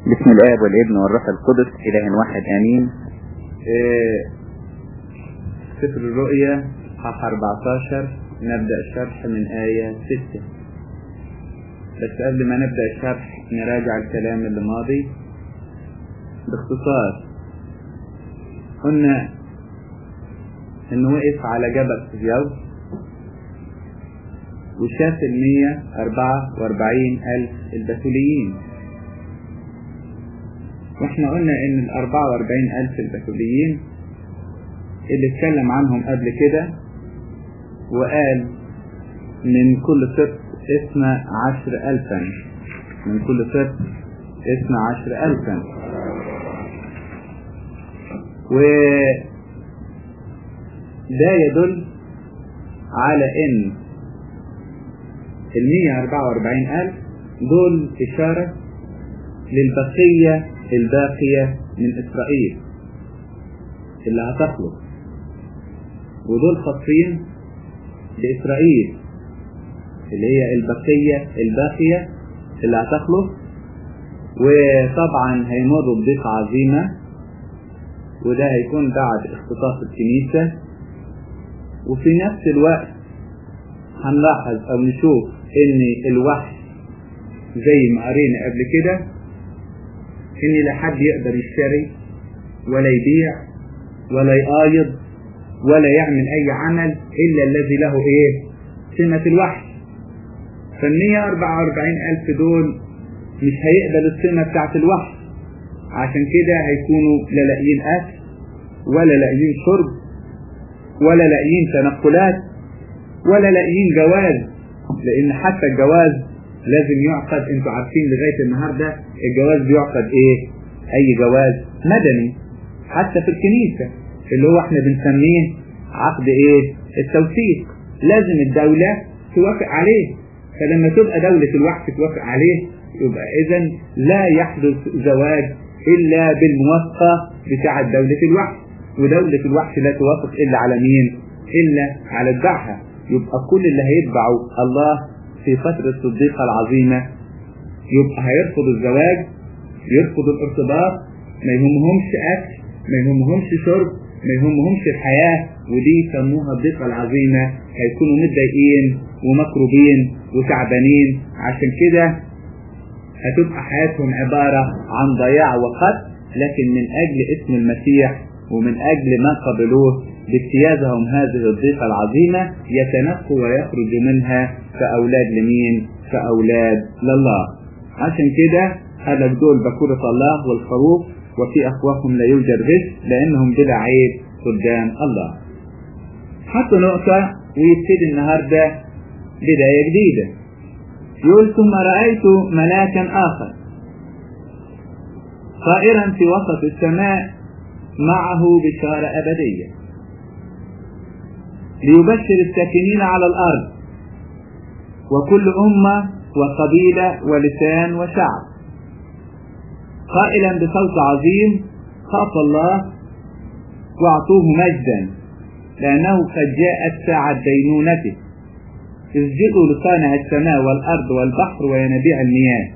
بسم الآب والابن والروح القدس إله واحد آمين إيه، سفر الرؤيا صح 14 نبدأ الشرح من آية 6 بس قبل ما نبدأ الشرح نراجع الكلام اللي ماضي باختصار قلنا انه وقف على جبل صهيون وشاف المية أربعة وأربعين ألف البتوليين واحنا قلنا ان الأربعة وأربعين ألف البتوليين اللي اتكلم عنهم قبل كده وقال من كل سبت اثنى عشر ألفا من كل سبت اثنى عشر ألفا و ده يدل على ان المية أربعة وأربعين ألف دول إشارة للبقية الباقية من إسرائيل اللي هتخلص ودول خاصين بإسرائيل اللي هي البقية الباقية اللي هتخلص وطبعا هيمروا بضيقة عظيمة وده هيكون بعد اختطاف الكنيسة وفي نفس الوقت هنلاحظ او نشوف ان الوحي زي ما قرينا قبل كده ان لا حد يقدر يشتري ولا يبيع ولا يقايض ولا يعمل اي عمل الا الذي له ايه سمة الوحي فالمية اربعة واربعين الف دول مش هيقبلوا السمة بتاعت الوحي عشان كده هيكونوا لا لاقيين اكل ولا لاقيين شرب ولا لاقيين تنقلات ولا لاقيين جواز لان حتى الجواز لازم يعقد انتوا عارفين لغايه النهارده الجواز بيعقد ايه اي جواز مدني حتى في الكنيسه اللي هو احنا بنسميه عقد ايه التوثيق لازم الدوله توافق عليه فلما تبقى دوله الوحي توافق عليه يبقى اذا لا يحدث زواج الا بالموافقه بتاعه دوله الوحي ودولة الوحش لا توافق إلا على مين؟ إلا على اتباعها يبقى كل اللي هيتبعوا الله في فترة الضيقة العظيمة يبقى هيرفض الزواج يرفض الارتباط ما يهمهمش أكل ما يهمهمش شرب ما يهمهمش الحياة ودي يسموها الضيقة العظيمة هيكونوا متضايقين ومكروبين وتعبانين عشان كده هتبقى حياتهم عبارة عن ضياع وقت لكن من أجل اسم المسيح ومن أجل ما قبلوه باجتيازهم هذه الضيقة العظيمة يتنقوا ويخرجوا منها كأولاد لمين؟ كأولاد لله عشان كده هذا دول بكورة الله والخروف وفي أفواههم لا يوجد غش لأنهم بلا عيب قدام الله حطوا نقطة ويبتدي النهاردة بداية جديدة يقول ثم رأيت ملاكا آخر طائرا في وسط السماء معه بشارة أبدية ليبشر الساكنين على الأرض وكل أمة وقبيلة ولسان وشعب قائلا بصوت عظيم خاف الله واعطوه مجدا لأنه قد جاءت ساعة دينونته اسجدوا لصانع السماء والأرض والبحر وينابيع المياه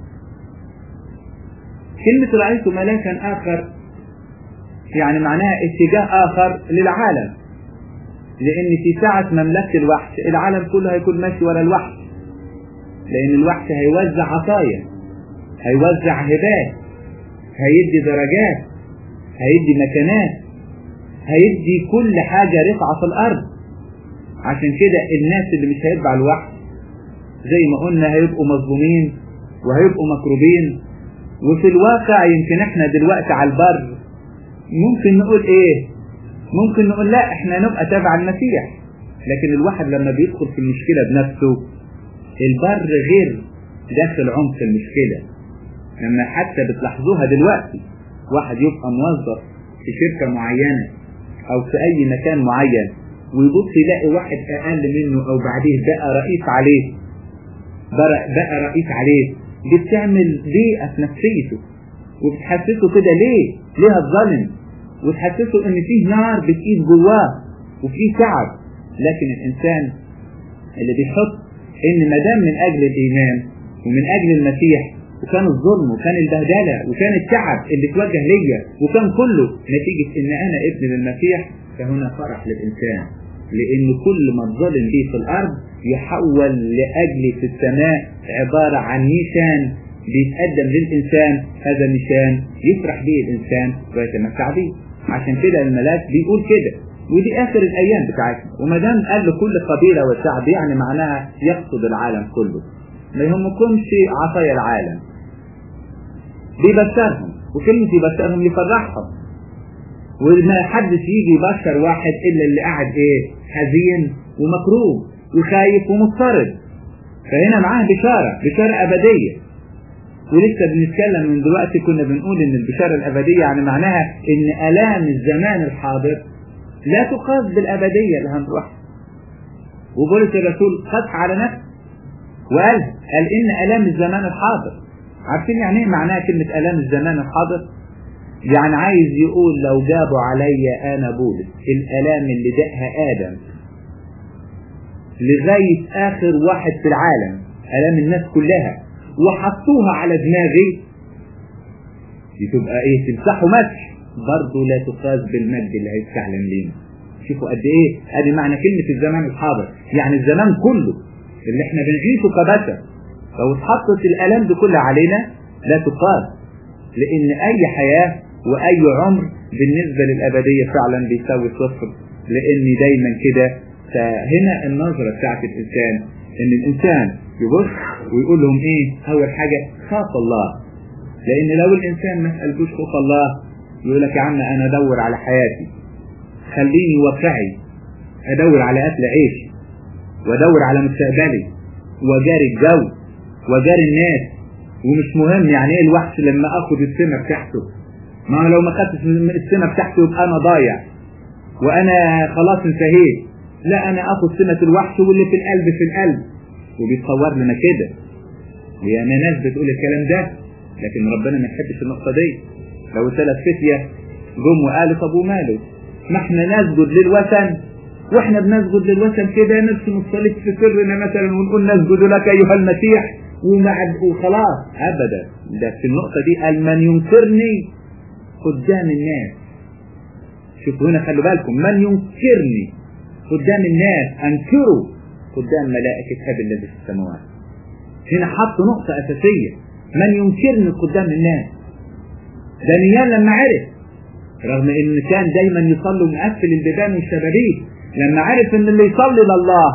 كلمة رأيت ملاكا آخر يعني معناها اتجاه آخر للعالم لأن في ساعة مملكة الوحش العالم كله هيكون ماشي ورا الوحش لأن الوحش هيوزع عطايا هيوزع هبات هيدي درجات هيدي مكانات هيدي كل حاجة رفعة في الأرض عشان كده الناس اللي مش هيتبع الوحش زي ما قلنا هيبقوا مظلومين وهيبقوا مكروبين وفي الواقع يمكن احنا دلوقتي على البر ممكن نقول ايه ممكن نقول لا احنا نبقى تابع المسيح لكن الواحد لما بيدخل في المشكلة بنفسه البر غير داخل عمق المشكلة لما حتى بتلاحظوها دلوقتي واحد يبقى موظف في شركة معينة او في اي مكان معين ويبص يلاقي واحد اقل منه او بعديه بقى رئيس عليه بقى رئيس عليه دي بتعمل بيئة في نفسيته وبتحسسه كده ليه ليه الظلم وتحسسه ان فيه نار بتقيد جواه وفيه تعب لكن الانسان اللي بيحط ان ما دام من اجل الايمان ومن اجل المسيح وكان الظلم وكان البهدله وكان التعب اللي توجه ليا وكان كله نتيجه ان انا ابن للمسيح فهنا فرح للانسان لان كل ما الظلم به في الارض يحول لاجلي في السماء عباره عن نيشان بيتقدم للانسان هذا نيشان يفرح به الانسان ويتمتع به عشان كده الملاك بيقول كده ودي اخر الايام بتاعتنا وما دام قال لكل قبيله وشعب يعني معناها يقصد العالم كله ما يهمكمش عطايا العالم بيبشرهم وكلمة يبشرهم يفرحهم وما حدش يجي يبشر واحد الا اللي قاعد ايه حزين ومكروب وخايف ومضطرب فهنا معاه بشارة بشارة أبدية ولسه بنتكلم من دلوقتي كنا بنقول ان البشارة الأبدية يعني معناها ان آلام الزمان الحاضر لا تقاس بالأبدية اللي هنروحها وبولس الرسول خدها على نفسه وقال قال إن آلام الزمان الحاضر عارفين يعني ايه معناها كلمة آلام الزمان الحاضر يعني عايز يقول لو جابوا عليا أنا بولس الآلام اللي دقها آدم لغاية آخر واحد في العالم آلام الناس كلها وحطوها على دماغي دي تبقى ايه تمسحوا مسح برضه لا تقاس بالمجد اللي هيستعلن لينا شوفوا قد ايه ادي معنى كلمة الزمان الحاضر يعني الزمان كله اللي احنا بنعيشه كبشر لو اتحطت الالام دي كلها علينا لا تقاس لان اي حياة واي عمر بالنسبة للابدية فعلا بيساوي صفر لان دايما كده فهنا النظرة بتاعت الانسان ان الانسان يبص ويقول لهم ايه اول حاجة خاف الله لان لو الانسان ما سألتوش خوف الله يقول لك يا عم انا ادور على حياتي خليني واقعي ادور على اكل عيشي وادور على مستقبلي وجاري الجو وجاري الناس ومش مهم يعني ايه الوحش لما اخد السمة بتاعته ما لو ما خدتش السمة بتاعته يبقى انا ضايع وانا خلاص انتهيت لا انا اخد سمة الوحش واللي في القلب في القلب وبيتصور لنا كده ويا ما ناس بتقول الكلام ده لكن ربنا ما يحبش النقطة دي لو ثلاث فتية جم وقالوا طب وماله ما احنا نسجد للوثن واحنا بنسجد للوثن كده نرسم الصليب في سرنا مثلا ونقول نسجد لك ايها المسيح ومع وخلاص ابدا ده في النقطة دي قال من ينكرني قدام الناس شوفوا هنا خلوا بالكم من ينكرني قدام الناس انكروا قدام ملائكة اب الذي في السماوات هنا حط نقطة اساسية من ينكرني قدام الناس دانيال لما عرف رغم ان كان دايما يصلي ومقفل البيبان والشبابيك لما عرف ان اللي يصلي لله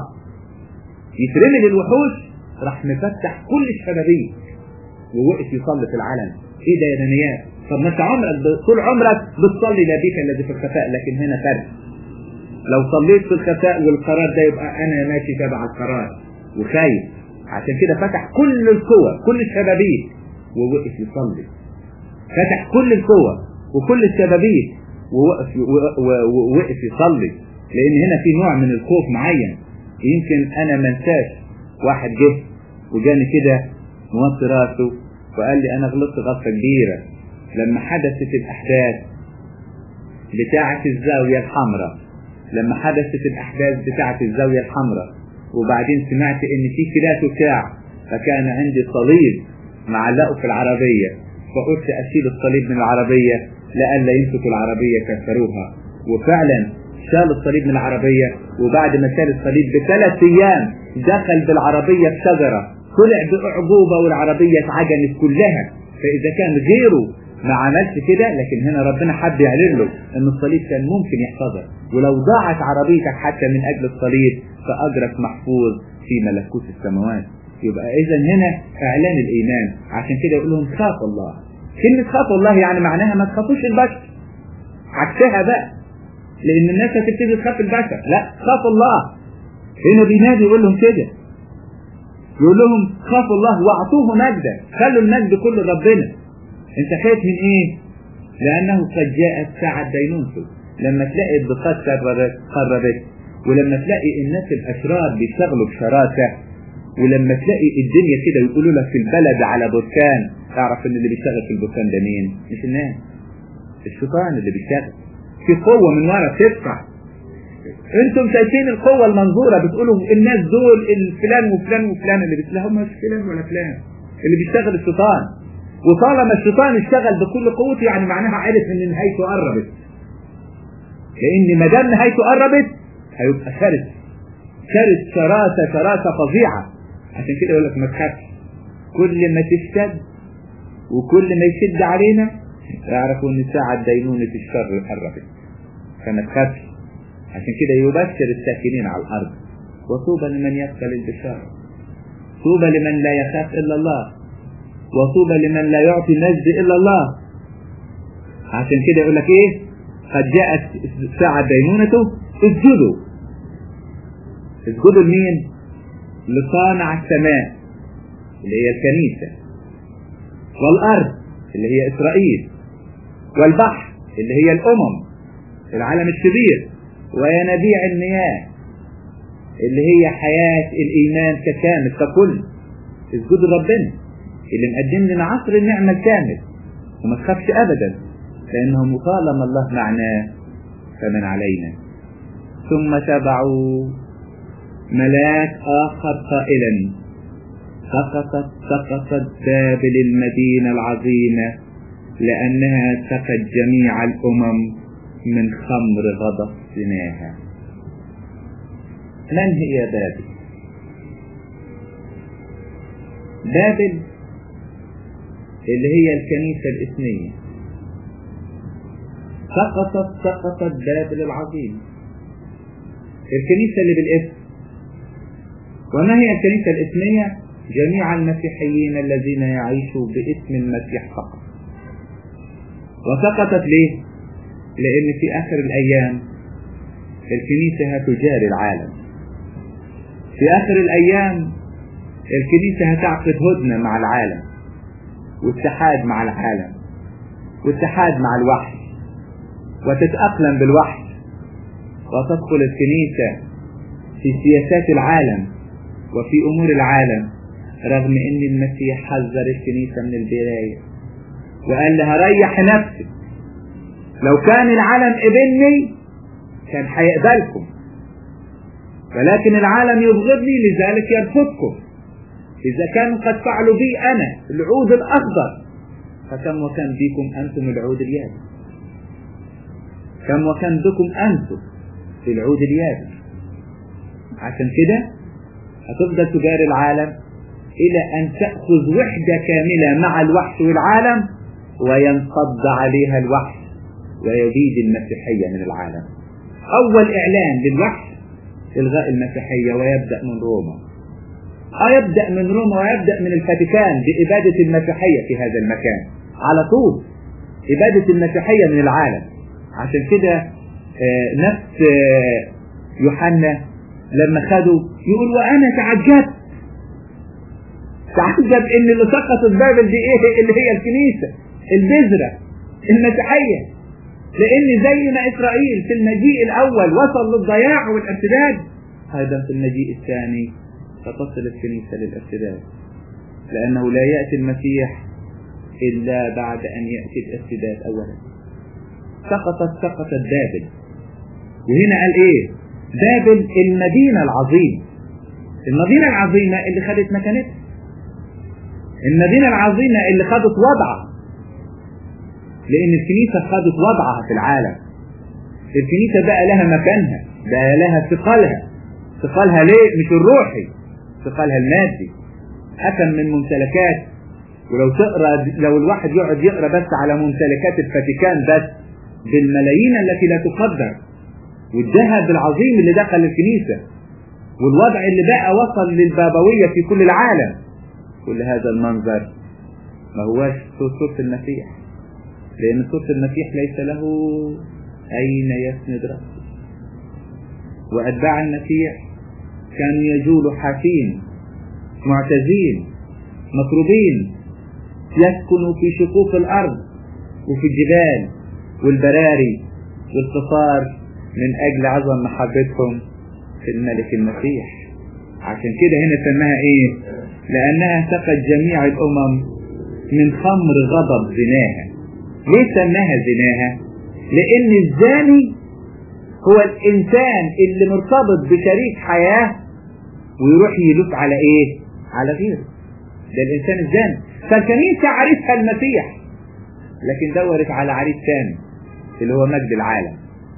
يترمي للوحوش راح مفتح كل الشبابيك ووقف يصلي في العلن ايه ده يا دانيال طب ما انت عمرك طول عمرك بتصلي لابيك الذي في الخفاء لكن هنا فرق لو صليت في الخفاء والقرار ده يبقى انا ماشي تبع القرار وخايف عشان كده فتح كل القوى كل الشبابيك ووقف يصلي فتح كل القوى وكل الشبابيك ووقف ووقف يصلي لان هنا في نوع من الخوف معين يمكن انا ما انساش واحد جه وجاني كده موطي راسه وقال لي انا غلطت غلطه كبيره لما حدثت الاحداث بتاعه الزاويه الحمراء لما حدثت الاحداث بتاعه الزاويه الحمراء وبعدين سمعت ان في كلاس بتاع فكان عندي صليب معلقه في العربيه فقلت اشيل الصليب من العربيه لئلا يمسكوا العربيه كسروها وفعلا شال الصليب من العربيه وبعد ما شال الصليب بثلاث ايام دخل بالعربيه في شجره طلع باعجوبه والعربيه اتعجنت كلها فاذا كان غيره ما عملش كده لكن هنا ربنا حب يعلن له ان الصليب كان ممكن يحفظك ولو ضاعت عربيتك حتى من اجل الصليب فاجرك محفوظ في ملكوت السماوات يبقى اذا هنا اعلان الايمان عشان كده يقول لهم خاف الله كلمة خاف الله يعني معناها ما تخافوش البشر عكسها بقى لان الناس هتبتدي تخاف البشر لا خاف الله هنا بينادي يقول لهم كده يقول لهم خافوا الله واعطوه مجدا خلوا المجد كله لربنا انت خايف من ايه لانه قد جاءت ساعة دينونته لما تلاقي الضغط قربت قربت ولما تلاقي الناس الاشرار بيشتغلوا بشراسة ولما تلاقي الدنيا كده يقولوا لك في البلد على بركان اعرف ان اللي بيشتغل في البركان ده مين مش الناس الشيطان اللي بيشتغل في قوة من ورا بتدفع انتم شايفين القوة المنظورة بتقولوا الناس دول الفلان وفلان وفلان اللي بيشتغل هم مش فلان ولا فلان اللي بيشتغل الشيطان وطالما الشيطان اشتغل بكل قوته يعني معناها عرف ان نهايته قربت لان ما دام نهايته قربت هيبقى شرس شرس شراسه شراسه فظيعه عشان كده يقول لك ما تخافش كل ما تشتد وكل ما يشد علينا اعرفوا ان ساعة دينونة الشر قربت فما تخافش عشان كده يبشر الساكنين على الارض وطوبى لمن يقبل البشارة طوبى لمن لا يخاف الا الله وطوبى لمن لا يعطي المجد الا الله عشان كده يقول لك ايه قد جاءت ساعة دينونته اسجدوا اسجدوا لمين لصانع السماء اللي هي الكنيسة والأرض اللي هي إسرائيل والبحر اللي هي الأمم العالم الكبير وينابيع المياه اللي هي حياة الإيمان ككامل ككل اسجدوا لربنا اللي مقدم لنا عصر النعمة الكامل وما تخافش أبدا لأنه طالما الله معنا فمن علينا ثم تبعوا ملاك آخر قائلا سقطت سقطت بابل المدينة العظيمة لأنها سقت جميع الأمم من خمر غضب زناها من هي بابل بابل اللي هي الكنيسة الإثنية سقطت سقطت بابل العظيمة الكنيسة اللي بالاسم وما هي الكنيسة الإثنية جميع المسيحيين الذين يعيشوا باسم المسيح فقط وسقطت ليه لأن في آخر الأيام الكنيسة هتجاري العالم في آخر الأيام الكنيسة هتعقد هدنة مع العالم واتحاد مع العالم واتحاد مع الوحي وتتأقلم بالوحي وتدخل الكنيسة في سياسات العالم وفي أمور العالم رغم ان المسيح حذر الكنيسة من البداية وقال لها ريح نفسك لو كان العالم قبلني كان هيقبلكم ولكن العالم يبغضني لذلك يرفضكم إذا كانوا قد فعلوا بي أنا العود الأخضر فكم وكان بكم أنتم العود اليابس كم وكان بكم أنتم في العود اليابس عشان كده هتفضل تجاري العالم إلى أن تأخذ وحدة كاملة مع الوحش والعالم وينقض عليها الوحش ويبيد المسيحية من العالم أول إعلان للوحش إلغاء المسيحية ويبدأ من روما آه يبدأ من روما ويبدأ من الفاتيكان بإبادة المسيحية في هذا المكان على طول إبادة المسيحية من العالم عشان كده آه نفس آه يوحنا لما خدوا يقول وأنا تعجبت تعجب ان اللي سقطت بابل دي ايه اللي هي الكنيسة البذرة المسيحية لان زي ما اسرائيل في المجيء الاول وصل للضياع والارتداد ايضا في المجيء الثاني ستصل الكنيسة للارتداد لانه لا يأتي المسيح الا بعد ان يأتي الارتداد اولا سقطت سقطت بابل وهنا قال ايه بابل المدينة العظيمة المدينة العظيمة اللي خدت مكانتها المدينة العظيمة اللي خدت وضعها لأن الكنيسة خدت وضعها في العالم الكنيسة بقى لها مكانها بقى لها ثقلها ثقلها ليه مش الروحي ثقلها المادي أكم من ممتلكات ولو تقرا لو الواحد يقعد يقرا بس على ممتلكات الفاتيكان بس بالملايين التي لا تقدر والذهب العظيم اللي دخل الكنيسة والوضع اللي بقى وصل للبابوية في كل العالم كل هذا المنظر ما هواش صورة المسيح لأن صورة المسيح ليس له أين يسند رأسه وأتباع المسيح كانوا يجولوا حافين معتزين مطرودين يسكنوا في شقوق الأرض وفي الجبال والبراري والقصار من أجل عظم محبتهم في الملك المسيح عشان كده هنا سماها ايه لأنها سقت جميع الأمم من خمر غضب زناها ليه سماها زناها لأن الزاني هو الإنسان اللي مرتبط بشريك حياة ويروح يلوك على إيه على غيره ده الإنسان الزاني فالكنيسة عريسها المسيح لكن دورت على عريس ثاني اللي هو مجد العالم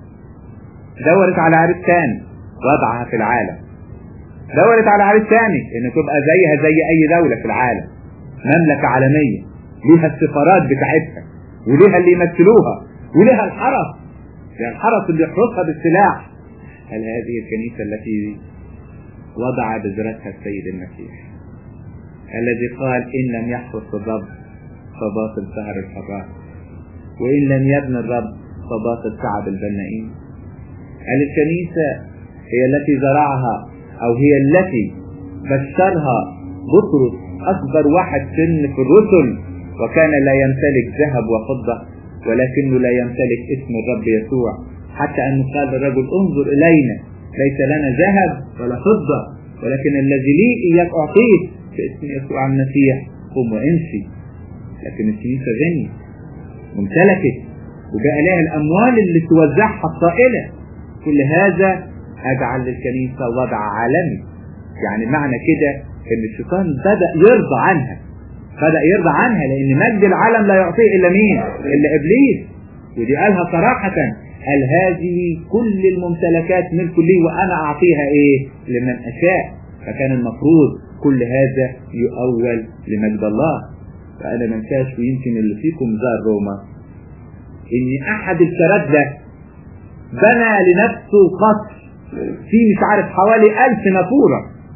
دورت على عريس ثاني وضعها في العالم دورت على عريس ثاني ان تبقى زيها زي اي دولة في العالم مملكة عالمية ليها السفارات بتاعتها وليها اللي يمثلوها وليها الحرس يعني الحرس اللي يحرسها بالسلاح هل هذه الكنيسة التي وضع بذرتها السيد المسيح الذي قال إن لم يحرس الرب فباطل سهر الحراس وإن لم يبني الرب فباطل تعب البنائين هل الكنيسة هي التي زرعها أو هي التي بشرها بطرس أكبر واحد سن في الرسل وكان لا يمتلك ذهب وفضة ولكنه لا يمتلك اسم الرب يسوع حتى أنه قال الرجل انظر إلينا ليس لنا ذهب ولا فضة ولكن الذي لي إياك أعطيك باسم يسوع المسيح قم وامشي لكن الكنيسة غني ممتلكت وبقى لها الأموال اللي توزعها الطائلة كل هذا أجعل للكنيسة وضع عالمي يعني معنى كده إن الشيطان بدأ يرضى عنها بدأ يرضى عنها لأن مجد العالم لا يعطيه إلا مين؟ إلا إبليس ودي قالها صراحة قال هذه كل الممتلكات ملك لي وأنا أعطيها إيه؟ لمن أشاء فكان المفروض كل هذا يؤول لمجد الله فأنا ما انساش ويمكن اللي فيكم زار روما إن أحد الشرات ده بنى لنفسه قصر فيه مش عارف حوالي ألف نافورة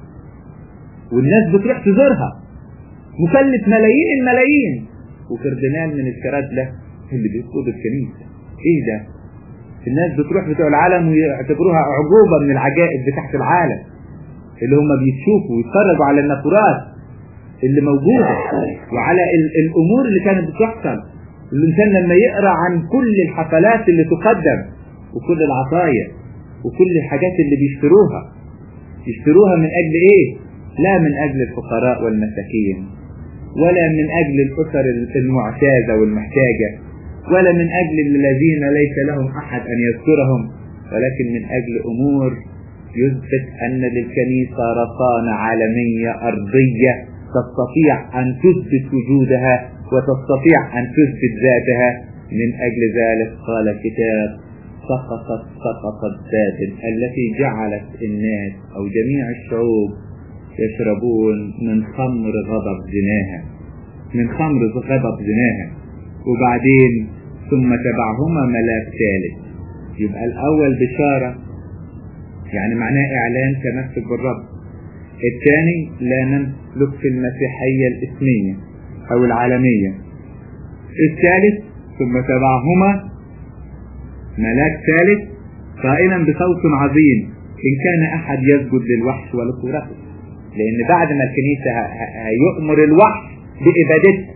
والناس بتروح تزورها مكلف ملايين الملايين وكردينال من الكرات ده اللي بيقود الكنيسة ايه ده الناس بتروح بتوع العالم ويعتبروها أعجوبة من العجائب بتاعت العالم اللي هم بيشوفوا ويتفرجوا على النافورات اللي موجودة وعلى ال- الأمور اللي كانت بتحصل الإنسان لما يقرأ عن كل الحفلات اللي تقدم وكل العطايا وكل الحاجات اللي بيشتروها يشتروها من أجل إيه؟ لا من أجل الفقراء والمساكين ولا من أجل الأسر المعتادة والمحتاجة ولا من أجل الذين ليس لهم أحد أن يذكرهم ولكن من أجل أمور يثبت أن للكنيسة رصانة عالمية أرضية تستطيع أن تثبت وجودها وتستطيع أن تثبت ذاتها من أجل ذلك قال الكتاب سقطت سقطت بابل التي جعلت الناس أو جميع الشعوب يشربون من خمر غضب زناها من خمر غضب زناها وبعدين ثم تبعهما ملاك ثالث يبقى الأول بشارة يعني معناه إعلان تمسك بالرب الثاني لا نملك في المسيحية الإسمية أو العالمية الثالث ثم تبعهما ملاك ثالث قائلا بصوت عظيم إن كان أحد يسجد للوحش ولصورته لأن بعد ما الكنيسة ه- ه- هيؤمر الوحش بإبادته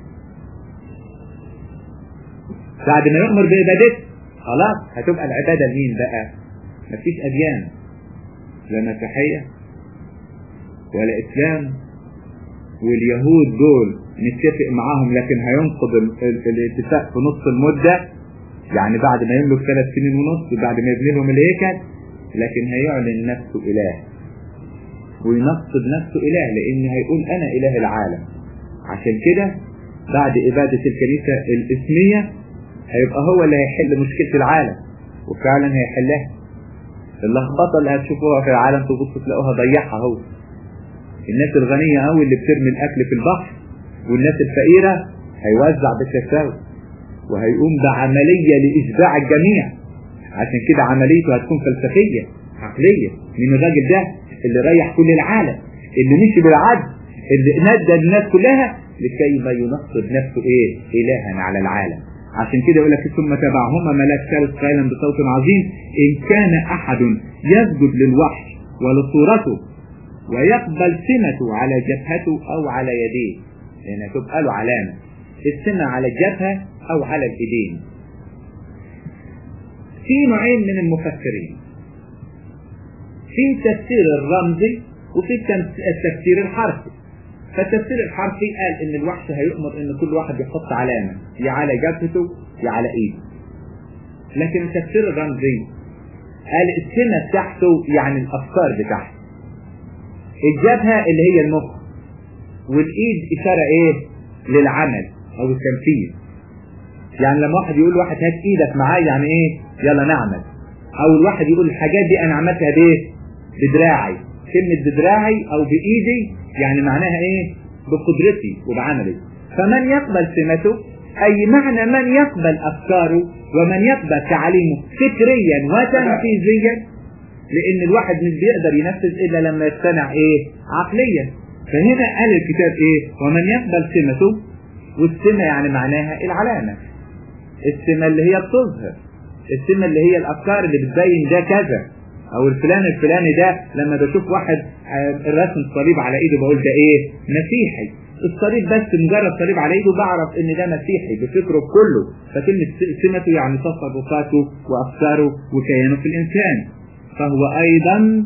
بعد ما يؤمر بإبادته خلاص هتبقى العبادة لمين بقى؟ مفيش أديان لا مسيحية ولا إسلام واليهود دول نتفق معاهم لكن هينقض ال- ال- الاتفاق في نص المدة يعني بعد ما يملك ثلاث سنين ونص بعد ما يبني لهم الهيكل لكن هيعلن نفسه إله وينصب نفسه إله لأن هيقول أنا إله العالم عشان كده بعد إبادة الكنيسة الإسمية هيبقى هو اللي هيحل مشكلة العالم وفعلا هيحلها اللخبطة اللي هتشوفوها في العالم تبص تلاقوها ضيعها هو الناس الغنية قوي اللي بترمي الأكل في البحر والناس الفقيرة هيوزع بالتساوي وهيقوم بعملية لإشباع الجميع عشان كده عمليته هتكون فلسفية عقلية من الراجل ده اللي ريح كل العالم اللي مشي بالعدل اللي ندى الناس كلها لكي ما ينصب نفسه ايه إلها على العالم عشان كده يقول لك ثم تبعهما ملاك ثالث قائلا بصوت عظيم إن كان أحد يسجد للوحش ولصورته ويقبل سمته على جبهته أو على يديه لأنها تبقى له علامة السمة على الجبهة أو على الإيدين في نوعين من المفسرين في التفسير الرمزي وفي التم- التفسير الحرفي فالتفسير الحرفي قال ان الوحش هيؤمر ان كل واحد يحط علامة يا على جبهته يا على ايده لكن التفسير الرمزي قال السمة بتاعته يعني الافكار بتاعته الجبهة اللي هي المخ والايد اشارة ايه للعمل او التنفيذ يعني لما واحد يقول واحد هات ايدك معايا يعني ايه يلا نعمل او الواحد يقول الحاجات دي انا عملتها بايه بدراعي كلمة بدراعي او بايدي يعني معناها ايه بقدرتي وبعملي فمن يقبل سمته اي معنى من يقبل افكاره ومن يقبل تعليمه فكريا وتنفيذيا لان الواحد مش بيقدر ينفذ الا لما يقتنع ايه عقليا فهنا قال الكتاب ايه ومن يقبل سمته والسمة يعني معناها العلامة السمة اللي هي بتظهر السمة اللي هي الافكار اللي بتبين ده كذا او الفلان الفلاني ده لما بشوف واحد الرسم الصليب على ايده بقول ده ايه مسيحي الصليب بس مجرد صليب على ايده بعرف ان ده مسيحي بفكره كله فكلمة سمته يعني تصرفاته وافكاره وكيانه في الانسان فهو ايضا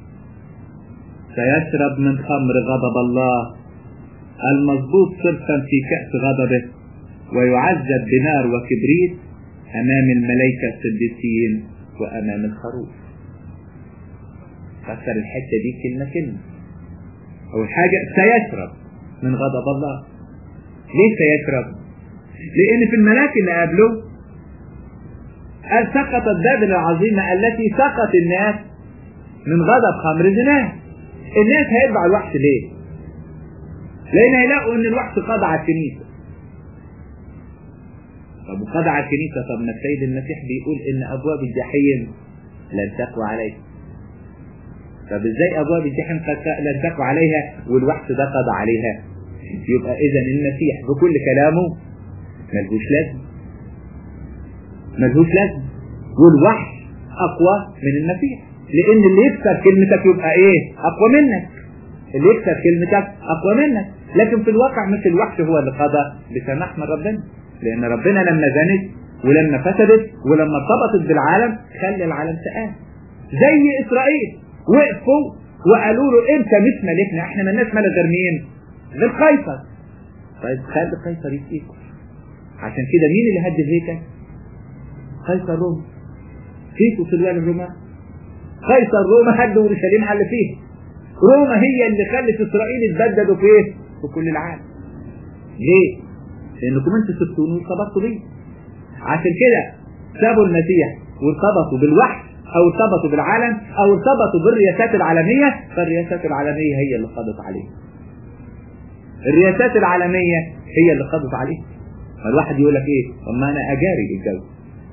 سيشرب من خمر غضب الله المضبوط صرفا في كأس غضبه ويعذب بنار وكبريت امام الملائكة القديسين وامام الخروف فسر الحتة دي كلمة كلمة أول حاجة سيشرب من غضب الله ليه سيشرب لأن في الملاك اللي قبله قال سقطت بابل العظيمة التي سقط الناس من غضب خمر زناه الناس هيتبع الوحش ليه لأن هيلاقوا إن الوحش قضى على الكنيسة طب وقضى على الكنيسة طب ما السيد المسيح بيقول إن أبواب الجحيم لن تقوى عليه طب ازاي ابواب الجحيم لن تقوى عليها والوحش ده قضى عليها يبقى اذا المسيح بكل كلامه ملهوش لازم ملهوش لازم والوحش اقوى من المسيح لان اللي يكسر كلمتك يبقى ايه اقوى منك اللي يكسر كلمتك اقوى منك لكن في الواقع مش الوحش هو اللي قضى بسماح من ربنا لان ربنا لما زنت ولما فسدت ولما ارتبطت بالعالم خلى العالم سآل زي اسرائيل وقفوا وقالوا له انت مش ملكنا احنا مالناش ملك غير مين غير قيصر طيب خلي قيصر يسقيكم عشان كده مين اللي هد الهيكل قيصر روما فيكوا سلوان الرومان قيصر روما هد اورشليم على فيه روما هي اللي خلت اسرائيل يتبددوا في ايه في كل العالم ليه لانكم انتوا سبتوني وارتبطتوا بيه عشان كده سابوا المسيح وارتبطوا بالوحش او ارتبطوا بالعالم او ارتبطوا بالرياسات العالمية فالرياسات العالمية هي اللي قضت عليه الرياسات العالمية هي اللي قضت عليه فالواحد يقول لك ايه طب ما انا اجاري الجو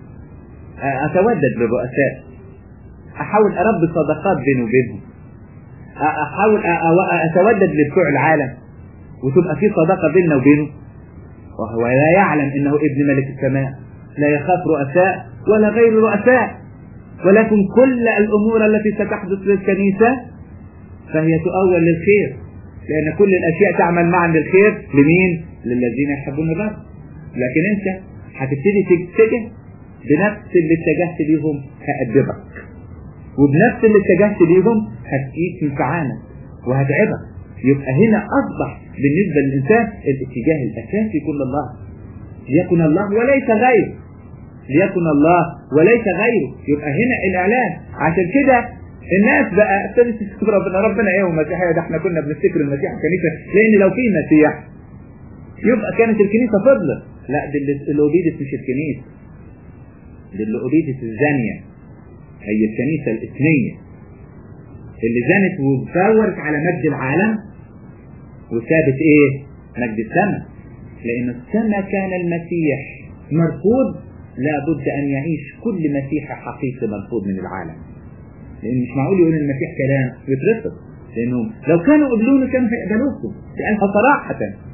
اتودد للرؤساء احاول اربي صداقات بيني وبينهم احاول اتودد لبتوع العالم وتبقى في صداقة بيننا وبينه وهو لا يعلم انه ابن ملك السماء لا يخاف رؤساء ولا غير رؤساء ولكن كل الأمور التي ستحدث للكنيسة فهي تؤول للخير لأن كل الأشياء تعمل معا للخير لمين؟ للذين يحبون الرب لكن أنت هتبتدي تتجه بنفس اللي اتجهت ليهم هأدبك وبنفس اللي اتجهت ليهم هتقيس من فعالك وهتعبك يبقى هنا أصبح بالنسبة للإنسان الاتجاه الأساسي يكون الله ليكن الله وليس غيره ليكن الله وليس غيره يبقى هنا الاعلان عشان كده الناس بقى ابتدت تفتكر ربنا ربنا ايه ومسيحيه ده احنا كنا بنفتكر المسيح الكنيسه لان لو في مسيح يبقى كانت الكنيسه فضلت لا دي اللي ابيدت مش الكنيسه دي اللي ابيدت الزانيه هي الكنيسه الاثنيه اللي زنت وتفورت على مجد العالم وسابت ايه مجد السماء لان السماء كان المسيح مرفوض لابد أن يعيش كل مسيحي حقيقي مرفوض من العالم لأن مش معقول يقول المسيح كلام ويترفض لأنهم لو كانوا قبلوني كانوا هيقبلوكم لأنها صراحة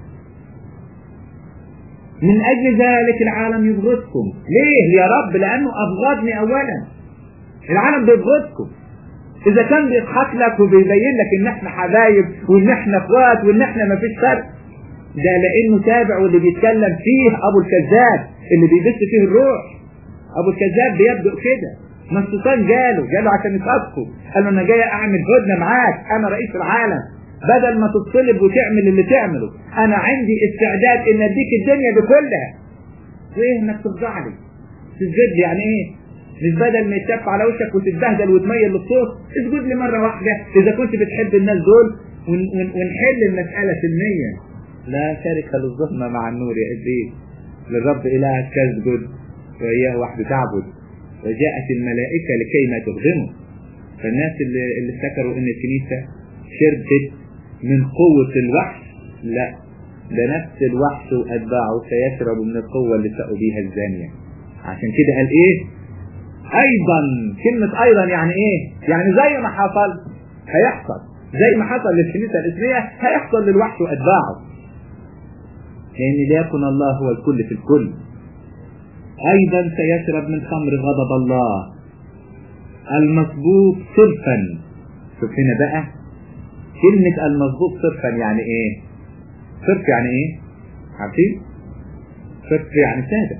من أجل ذلك العالم يبغضكم ليه يا رب لأنه أبغضني أولا العالم بيبغضكم إذا كان بيضحك لك وبيبين لك إن إحنا حبايب وإن إحنا إخوات وإن إحنا مفيش فرق ده لأنه تابع واللي بيتكلم فيه أبو الكذاب اللي بيبث فيه الروح ابو الكذاب بيبدأ كده ما الشيطان جاله جاله عشان يصادقه قال له انا جاي اعمل هدنه معاك انا رئيس العالم بدل ما تتصلب وتعمل اللي تعمله انا عندي استعداد ان اديك الدنيا دي كلها وايه انك تفضع لي تسجد لي يعني ايه مش بدل ما يتشف على وشك وتتبهدل وتميل للصوت اسجد لي مره واحده اذا كنت بتحب الناس دول ونحل المساله سلميا لا شركة للظلمة مع النور يا إبليس للرب إلهك تسجد وإياه وحده تعبد وجاءت الملائكة لكي ما تخدمه فالناس اللي, اللي افتكروا إن الكنيسة شربت من قوة الوحش لا ده نفس الوحش وأتباعه سيشربوا من القوة اللي سقوا بيها الزانية عشان كده قال إيه أيضا كلمة أيضا يعني إيه يعني زي ما حصل هيحصل زي ما حصل للكنيسة الإسلامية هيحصل للوحش وأتباعه لأن ليكن الله هو الكل في الكل أيضا سيشرب من خمر غضب الله المسبوق صرفا شوف هنا بقى كلمة المسبوق صرفا يعني ايه صرف يعني ايه عارفين صرف يعني سادة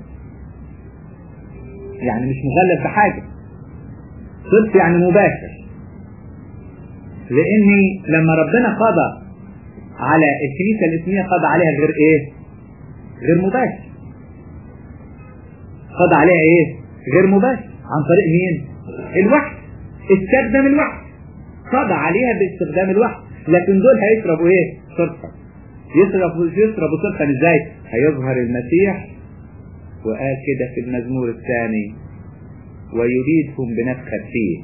يعني مش مغلف بحاجة صرف يعني مباشر لاني لما ربنا قضى على الكنيسة الاسمية قضى عليها غير ايه غير مباشر قضى عليها ايه غير مباشر عن طريق مين الوحي استخدم الوحي قضى عليها باستخدام الوحي لكن دول هيشربوا ايه صرفا يشربوا يشربوا صرفا ازاي هيظهر المسيح وقال كده في المزمور الثاني ويريدهم بنفخة فيه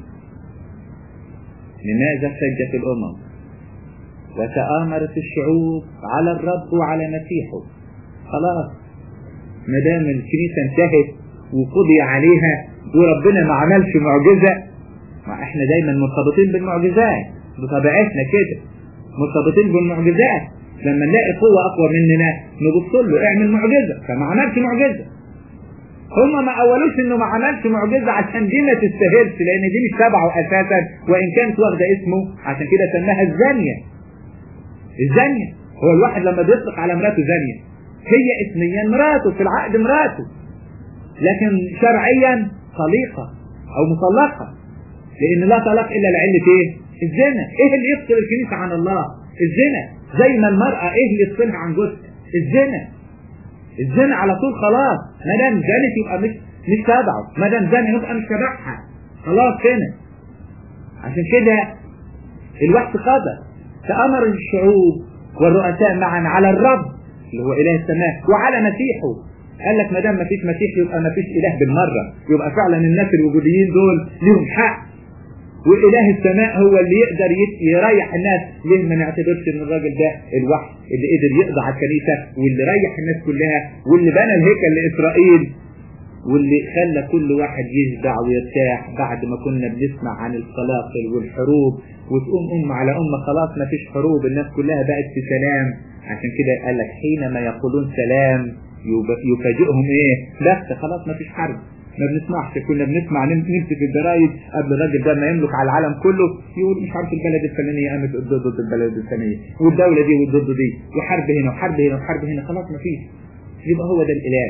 لماذا سجت الأمم وتآمرت الشعوب على الرب وعلى مسيحه خلاص ما دام الكنيسة انتهت وقضي عليها وربنا ما عملش معجزة ما احنا دايما مرتبطين بالمعجزات بطبيعتنا كده مرتبطين بالمعجزات لما نلاقي قوة أقوى مننا نبص له اعمل معجزة فما عملش معجزة هما ما أولوش إنه ما عملش معجزة عشان دي ما تستاهلش لأن دي مش تبعه أساسا وإن كانت واخدة اسمه عشان كده سماها الزانية الزانية هو الواحد لما بيطلق على مراته زانية هي اسميا مراته في العقد مراته لكن شرعيا طليقة أو مطلقة لأن لا طلاق إلا لعلة إيه؟ الزنا إيه اللي يفصل الكنيسة عن الله؟ الزنا زي ما المرأة إيه اللي يفصلها عن جوزها؟ الزنا الزنا على طول خلاص ما دام زنت يبقى مش مش تبعه ما دام زنى يبقى مش تبعها خلاص هنا عشان كده الوقت قضى فأمر الشعوب والرؤساء معا على الرب اللي هو إله السماء وعلى مسيحه قال لك ما دام ما فيش مسيح يبقى ما فيش إله بالمرة يبقى فعلا الناس الوجوديين دول لهم حق وإله السماء هو اللي يقدر يريح الناس ليه ما نعتبرش ان الراجل ده الوحي اللي قدر يقضي على الكنيسة واللي ريح الناس كلها واللي بنى الهيكل لإسرائيل واللي خلى كل واحد يشبع ويرتاح بعد ما كنا بنسمع عن القلاقل والحروب وتقوم أم على أمة خلاص ما فيش حروب الناس كلها بقت في سلام عشان كده قال لك حينما يقولون سلام يفاجئهم ايه بس خلاص ما فيش حرب ما بنسمعش كنا بنسمع نمسك الجرايد قبل الراجل ده ما يملك على العالم كله يقول مش عارف البلد الفلانيه قامت ضد البلد الفلانيه والدوله دي والضد دي وحرب هنا وحرب هنا وحرب هنا خلاص ما فيش يبقى هو ده الاله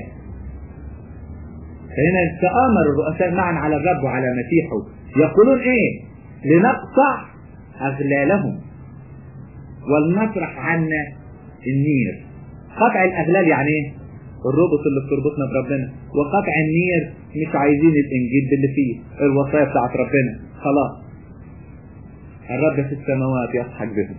فهنا تآمر الرؤساء معا على الرب وعلى مسيحه يقولون ايه لنقطع اغلالهم ولنطرح عنا النير قطع الاغلال يعني ايه الربط اللي بتربطنا بربنا وقطع النير مش عايزين الانجيل اللي فيه الوصايا بتاعت ربنا خلاص الرب في السماوات يضحك بهم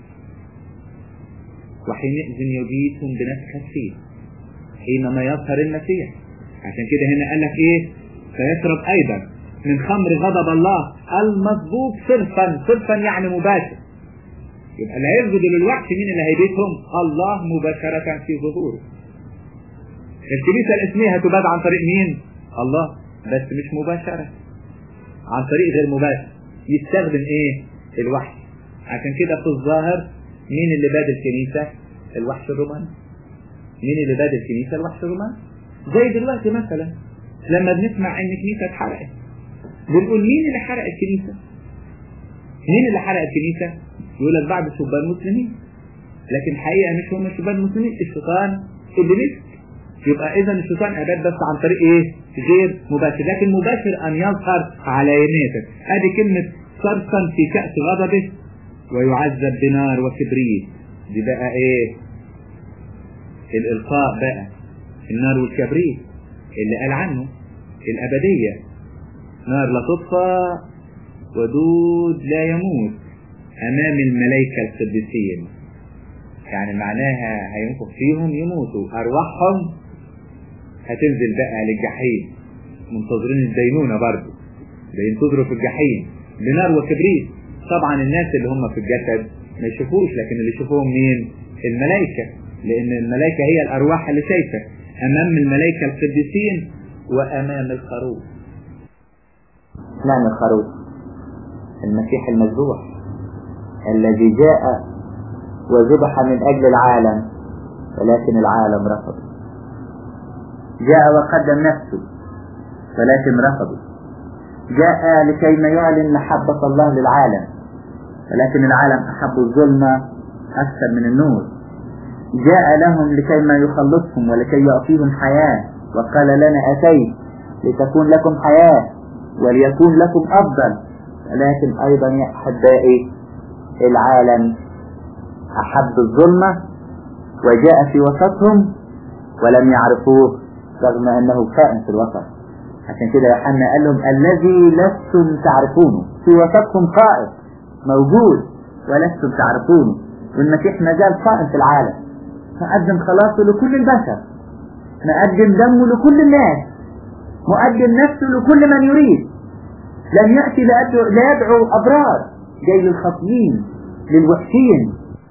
وحينئذ يجيتهم بنفخ فيه حينما يظهر المسيح عشان كده هنا قال لك ايه سيشرب ايضا من خمر غضب الله المسبوق صرفا صرفا يعني مباشر يبقى اللي هيسجد للوحش مين اللي هيبيتهم الله مباشرة في ظهوره الكنيسة الاسمية هتباد عن طريق مين الله بس مش مباشرة عن طريق غير مباشر يستخدم ايه الوحي عشان كده في الظاهر مين اللي باد الكنيسة الوحش الروماني مين اللي باد الكنيسة الوحش الروماني زي دلوقتي مثلا لما بنسمع ان كنيسة اتحرقت بنقول مين اللي حرق الكنيسة مين اللي حرق الكنيسة يقول لك بعض الشبان المسلمين لكن حقيقة مش هم الشبان المسلمين الشيطان اللي مسك يبقى اذا الشيطان اباد بس عن طريق ايه غير مباشر لكن مباشر ان يظهر على يمينك ادي كلمة صرفا في كأس غضبه ويعذب بنار وكبريت دي بقى ايه الالقاء بقى النار والكبريت اللي قال عنه الابدية نار لا تطفى ودود لا يموت امام الملائكة القديسين يعني معناها هينفخ فيهم يموتوا أرواحهم هتنزل بقى للجحيم منتظرين الدينونة برضه بينتظروا في الجحيم بنار وكبريت طبعا الناس اللي هم في الجسد ما يشوفوش لكن اللي يشوفوهم مين الملائكة لأن الملائكة هي الأرواح اللي شايفة أمام الملائكة القديسين وأمام الخروف نعم الخروف المسيح المذبوح الذي جاء وذبح من أجل العالم ولكن العالم رفض جاء وقدم نفسه ولكن رفضه جاء لكي يعلن محبة الله للعالم ولكن العالم أحب الظلمة أكثر من النور جاء لهم لكي ما يخلصهم ولكي يعطيهم حياة وقال لنا أتيت لتكون لكم حياة وليكون لكم أفضل ولكن أيضا يا أحبائي العالم أحب الظلمة وجاء في وسطهم ولم يعرفوه رغم أنه كائن في الوسط عشان كده يوحنا قال لهم الذي لستم تعرفونه في وسطكم قائد موجود ولستم تعرفونه والمسيح ما زال قائم في العالم مقدم خلاصه لكل البشر مقدم دمه لكل الناس مقدم نفسه لكل من يريد لم يأتي لأدعو, ليدعو أبرار جاي للخاطئين للوحشين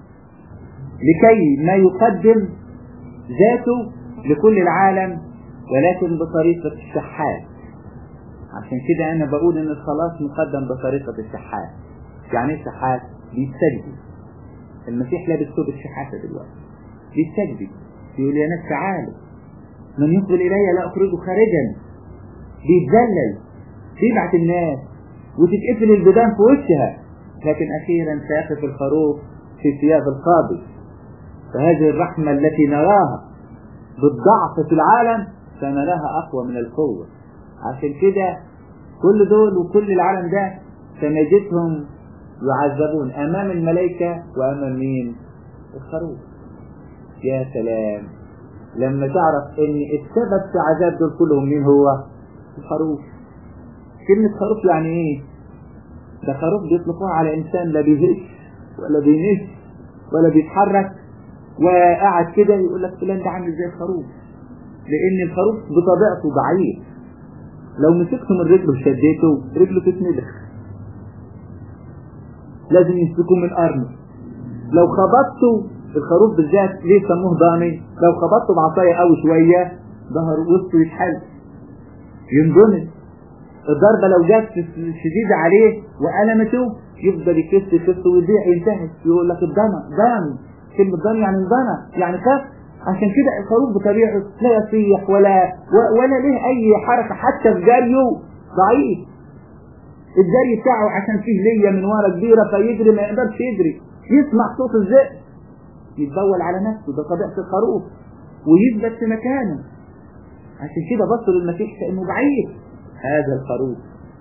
لكي ما يقدم ذاته لكل العالم ولكن بطريقة الشحات عشان كده أنا بقول إن الخلاص مقدم بطريقة الشحات يعني ايه شحات؟ بيستجدي المسيح لابس ثوب الشحاتة دلوقتي بيستجدي يقول يا ناس تعالوا من يقبل إلي لا أخرجه خارجا بيتذلل بيبعت الناس وتتقفل البيبان في وشها لكن أخيرا سيقف الخروف في ثياب القاضي فهذه الرحمة التي نراها بالضعف في العالم فنراها أقوى من القوة عشان كده كل دول وكل العالم ده سنجدهم يعذبون أمام الملائكة وأمام مين؟ الخروف يا سلام لما تعرف ان السبب في عذاب دول كلهم مين هو؟ الخروف كلمة خروف يعني ايه؟ ده خروف بيطلقوها على انسان لا بيهش ولا بينش ولا بيتحرك وقاعد كده يقول لك فلان ده عامل زي الخروف لان الخروف بطبيعته ضعيف لو مسكته من رجله وشديته رجله تتندخ لازم يمسكوه من قرنه لو خبطته الخروف بالذات ليه سموه ضامي لو خبطته بعصايه قوي شويه ظهر وسطه يتحل ينضمن الضربه لو جت شديده عليه وألمته يفضل يكس يكس ويضيع ينتهي يقول لك الضنا ضام كلمه ضام يعني انضنى يعني خف عشان كده الخروف بطبيعته لا يصيح ولا ولا له اي حركه حتى في جريه ضعيف الجري بتاعه عشان فيه لية من ورا كبيرة فيجري ما يقدرش يجري يسمع صوت الذئب يتبول على نفسه ده طبيعة الخروف ويثبت في مكانه عشان كده بصوا للمسيح كأنه ضعيف هذا الخروف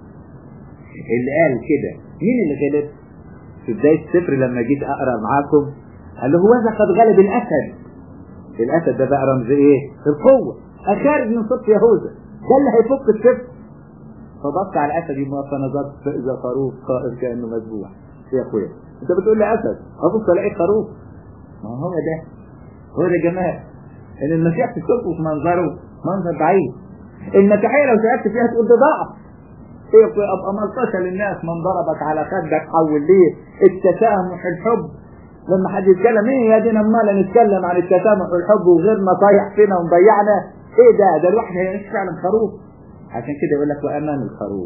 اللي قال كده مين اللي غلب في بداية السفر لما جيت أقرأ معاكم قال له هو إذا قد غلب الأسد الأسد ده بقى رمز إيه؟ القوة أخارج من صف يهوذا ده اللي هيفك السفر فبص على الاسد يوم فنظرت فاذا خروف قائم كانه مذبوح يا اخويا انت بتقول لي اسد ابص الاقي خروف ما هو ده هو ده جمال ان المسيح تشوفه في منظره منظر ضعيف المسيحيه لو سالت فيها تقول ده ضعف ايه ابقى ملطشه للناس من ضربك على خدك حول ليه التسامح الحب لما حد يتكلم ايه يا دينا امال نتكلم عن التسامح والحب وغيرنا طايح فينا ومضيعنا ايه ده ده الواحد هيعيش فعلا خروف عشان كده يقول لك وامام الخروف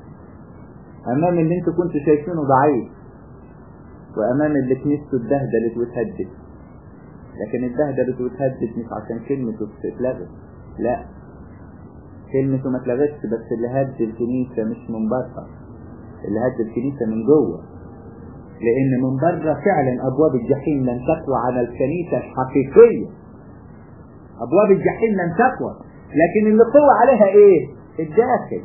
امام اللي انتوا كنتوا شايفينه ضعيف وامام اللي كنيسته اتبهدلت واتهدت لكن اتبهدلت واتهدت مش عشان كلمته اتلغت لا كلمته ما اتلغتش بس اللي هد الكنيسه مش من بره اللي هد الكنيسه من جوه لان من بره فعلا ابواب الجحيم لن تقوى على الكنيسه الحقيقيه ابواب الجحيم لن تقوى لكن اللي قوى عليها ايه الداخل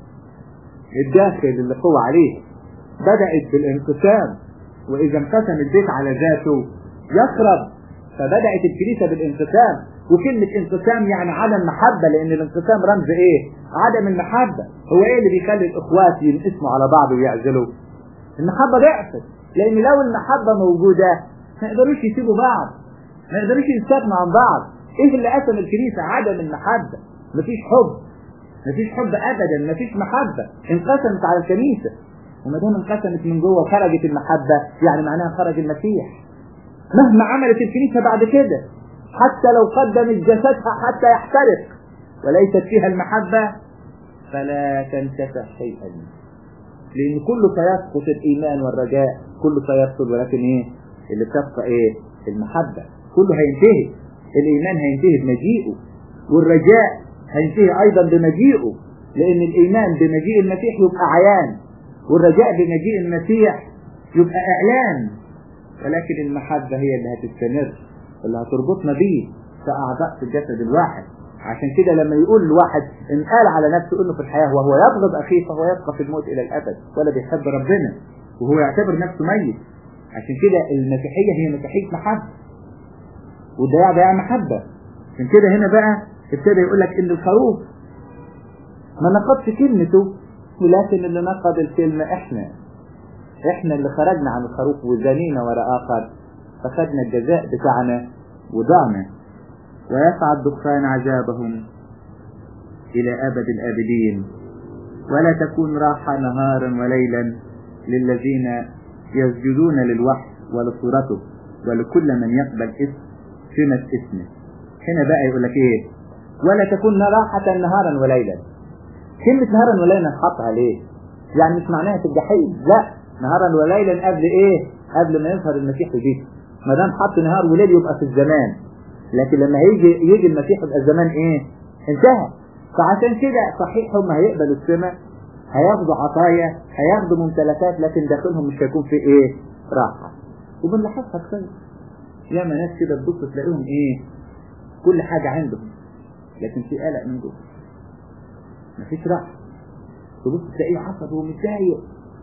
الداخل اللي قوى عليه بدأت بالانقسام وإذا انقسم البيت على ذاته يخرب فبدأت الكنيسة بالانقسام وكلمة انقسام يعني عدم محبة لأن الانقسام رمز إيه؟ عدم المحبة هو إيه اللي بيخلي الإخوات ينقسموا على بعض ويعزلوا؟ المحبة ضعفت لأن لو المحبة موجودة ما يقدروش يسيبوا بعض ما يقدروش يستغنوا عن بعض ايه اللي قسم الكنيسة عدم المحبة مفيش حب مفيش حب ابدا مفيش محبة انقسمت على الكنيسة وما دام انقسمت من جوه وخرجت المحبة يعني معناها خرج المسيح مهما عملت الكنيسة بعد كده حتى لو قدمت جسدها حتى يحترق وليست فيها المحبة فلا تنتفع شيئا لأن كله سيسقط الإيمان والرجاء كله سيسقط ولكن إيه اللي بتبقى إيه المحبة كله هينتهي الإيمان هينتهي بمجيئه والرجاء هينتهي أيضا بمجيئه لأن الإيمان بمجيء المسيح يبقى عيان والرجاء بمجيء المسيح يبقى إعلان ولكن المحبة هي اللي هتستمر اللي هتربطنا بيه كأعضاء في الجسد الواحد عشان كده لما يقول الواحد ان قال على نفسه انه في الحياة وهو يبغض اخيه فهو يبقى في الموت الى الابد ولا بيحب ربنا وهو يعتبر نفسه ميت عشان كده المسيحية هي مسيحية محبة والضياع ضياع محبة عشان كده هنا بقى ابتدى يقول لك ان الخروف ما نقضش كلمته ولكن اللي نقض الكلمة احنا احنا اللي خرجنا عن الخروف وزنينا وراء اخر فخدنا الجزاء بتاعنا وضعنا ويصعد دخان عذابهم إلى أبد الآبدين ولا تكون راحة نهارا وليلا للذين يسجدون للوحي ولصورته ولكل من يقبل اسم سمة اسمه هنا بقى يقول لك ايه ولا تكون راحة نهارا وليلا كلمة نهارا وليلا حطها ليه يعني مش معناها في الجحيم لا نهارا وليلا قبل ايه قبل ما يظهر المسيح في جيته ما دام حط نهار وليل يبقى في الزمان لكن لما هيجي يجي المسيح يبقى الزمان ايه انتهى فعشان كده صحيح هم هيقبلوا السماء هياخدوا عطايا هياخدوا ممتلكات لكن داخلهم مش هيكون في ايه راحة وبنلاحظها كتير ياما ناس كده تبص تلاقيهم ايه كل حاجة عندهم لكن في قلق من جوه مفيش راحة تبص تلاقيه عصبي ومتضايق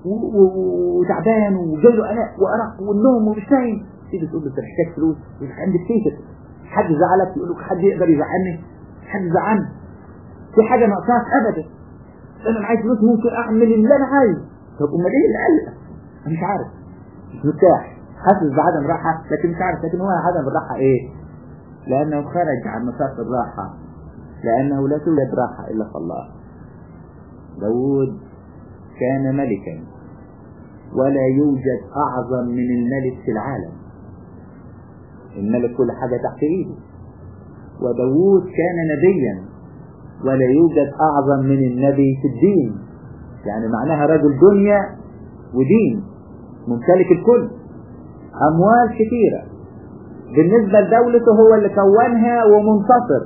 وتعبان وجاي له قلق وارق والنوم ومش نايم تيجي تقول له انت محتاج فلوس عندك كيفك حد زعلك يقول لك حد يقدر يزعلني حد زعلني في حاجه ناقصاك ابدا انا معايا فلوس ممكن اعمل اللي انا عايزه طب امال ايه اللي قلق انا مش عارف مش مرتاح حاسس بعدم راحه لكن مش عارف لكن هو عدم الراحه ايه لانه خرج عن مسار الراحه لانه لا توجد راحه الا في الله داود كان ملكا ولا يوجد اعظم من الملك في العالم الملك كل حاجة تحت ايده وداوود كان نبيا ولا يوجد اعظم من النبي في الدين يعني معناها رجل دنيا ودين ممتلك الكل اموال كثيرة بالنسبة لدولته هو اللي كونها ومنتصر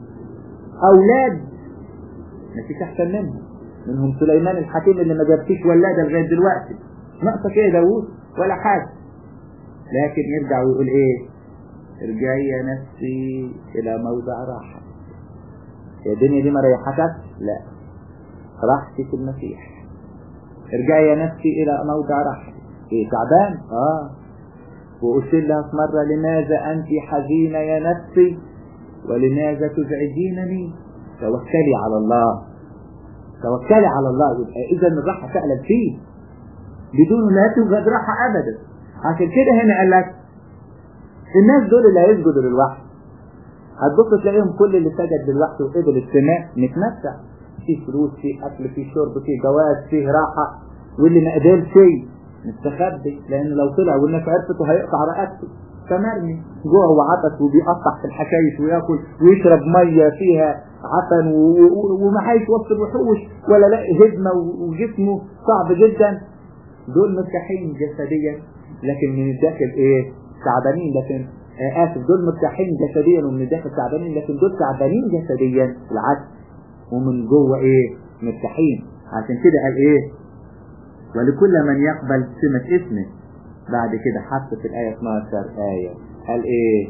اولاد ما فيش احسن منهم منهم سليمان الحكيم اللي ما جابتيش ولادة لغاية دلوقتي ناقصك ايه داوود ولا حاجة لكن يرجع ويقول ايه ارجعي يا نفسي الى موضع راحة يا الدنيا دي ما ريحتك لا راحتي في المسيح ارجعي يا نفسي الى موضع راحة ايه تعبان اه وقلت لها في مرة لماذا انت حزينة يا نفسي ولماذا تزعجينني توكلي على الله توكلي على الله يبقى اذا الراحة فعلا فيه بدون لا توجد راحة ابدا عشان كده هنا قال لك الناس دول اللي هيسجدوا للوحي هتبص تلاقيهم كل اللي سجد للوحي وقبل السماء متمتع في فلوس في اكل في شرب في جواز في راحه واللي ما قبلش شيء مستخبي لان لو طلع والناس عرفته هيقطع رقبته فمرمي جوع وعطش وبيقطع في الحشايش وياكل ويشرب ميه فيها عفن ومعايش وسط الوحوش ولا لاقي هدمه وجسمه صعب جدا دول مرتاحين جسديا لكن من الداخل ايه تعبانين لكن آه اسف دول مرتاحين جسديا ومن الداخل تعبانين لكن دول تعبانين جسديا العكس ومن جوه ايه مرتاحين عشان كده قال ايه ولكل من يقبل سمة اسمه بعد كده حط في الآية 12 آية قال ايه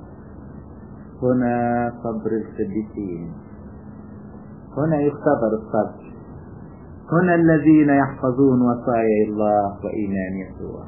هنا صبر القديسين هنا يختبر الصبر هنا الذين يحفظون وصايا الله وإيمان يسوع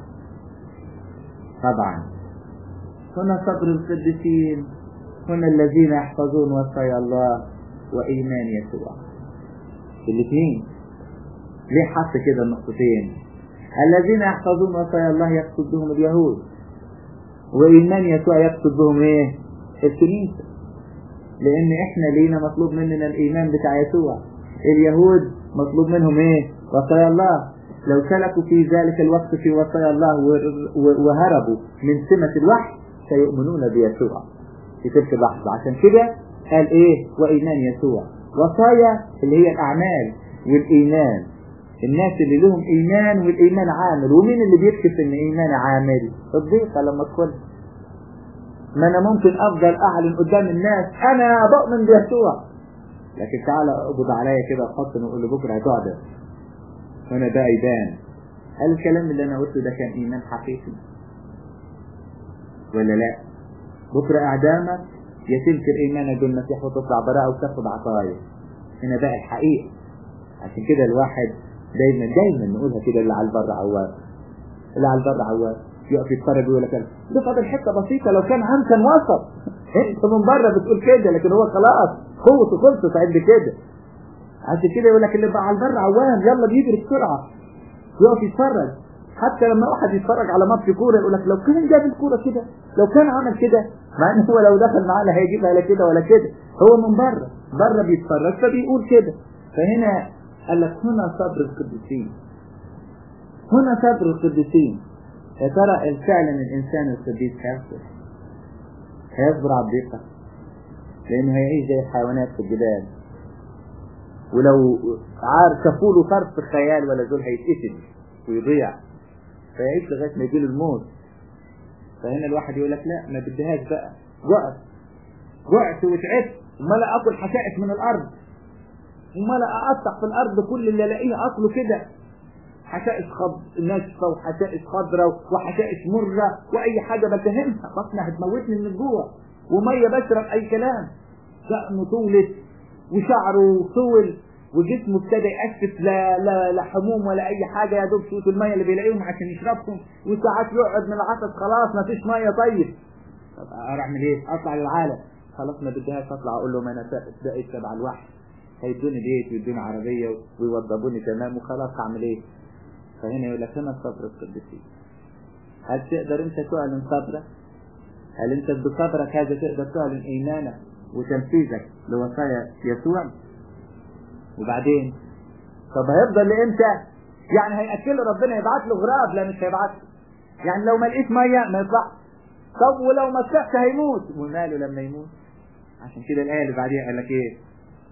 طبعا هنا صبر القديسين هنا الذين يحفظون وصايا الله وإيمان يسوع الاثنين ليه حط كده النقطتين الذين يحفظون وصايا الله يقصد بهم اليهود وإيمان يسوع يقصد بهم إيه؟ الكنيسة لأن إحنا لينا مطلوب مننا الإيمان بتاع يسوع اليهود مطلوب منهم إيه؟ وصايا الله لو سلكوا في ذلك الوقت في وصايا الله وهربوا من سمة الوحي سيؤمنون بيسوع في تلك اللحظة عشان كده قال إيه؟ وإيمان يسوع وصايا اللي هي الأعمال والإيمان الناس اللي لهم إيمان والإيمان عامل ومين اللي بيكشف إن إيمان عامل الضيقة لما تدخل ما أنا ممكن أفضل أعلن قدام الناس أنا بؤمن بيسوع لكن تعالى اقبض عليا كده وحطني وقول له بكرة هتقعد هنا ده يبان هل الكلام اللي أنا قلته ده كان إيمان حقيقي ولا لا بكرة إعدامك يا تنكر إيمانك بالمسيح وتطلع براءة وتاخد عطايا هنا بقى الحقيقة عشان كده الواحد دايما دايما نقولها كده اللي على البر عواد اللي على البر عواد يقف يتفرج ويقول لك ده فاضل حته بسيطه لو كان عام كان وصل انت من بره بتقول كده لكن هو خلاص قوته خلصت عند كده عشان كده يقول لك اللي بقى على البر عوام يلا بيجري بسرعه يقف يتفرج حتى لما واحد يتفرج على ماتش كوره يقول لك لو كان جاب الكوره كده لو كان عمل كده مع ان هو لو دخل معاه لا هيجيبها لا كده ولا كده هو من بره بره بيتفرج فبيقول كده فهنا قال لك هنا صبر القديسين هنا صبر القديسين يا ترى فعلا الانسان القديس هيصبر هيصبر على الضيقه لانه هيعيش زي الحيوانات في الجبال ولو عار شافوا له طرف خيال ولا زول هيتقتل ويضيع فيعيش لغايه ما يجيله الموت فهنا الواحد يقول لك لا ما بديهاش بقى جعت جعت وتعبت امال اكل حشائش من الارض امال اقطع في الارض كل اللي الاقيه اكله كده حشائش خض ناشفه وحشائش خضراء وحشائش مره واي حاجه بتهمها بطني هتموتني من الجوع وميه بشرب اي كلام دقنه طولت وشعره طول وجسمه ابتدى يأسف لا لا لا حموم ولا اي حاجه يا دوب شويه الميه اللي بيلاقيهم عشان يشربهم وساعات يقعد من العطش خلاص ما فيش ميه طيب طب اعمل ايه؟ اطلع للعالم خلاص ما بديهاش اطلع اقول له ما انا بقيت تبع الوحي هيدوني بيت ويدوني عربيه ويوضبوني تمام وخلاص اعمل ايه؟ فهنا يقول لك هنا الصبر القديسين هل تقدر انت تعلن صبرك؟ هل انت بصبرك هذا تقدر تعلن ايمانك وتنفيذك لوصايا يسوع؟ وبعدين طب هيفضل لامتى؟ يعني هيأكله ربنا يبعت له غراب لا مش هيبعت له يعني لو ما لقيت ميه ما يطلعش طب ولو ما طلعش هيموت وماله لما يموت عشان كده الآية اللي بعديها قال لك ايه؟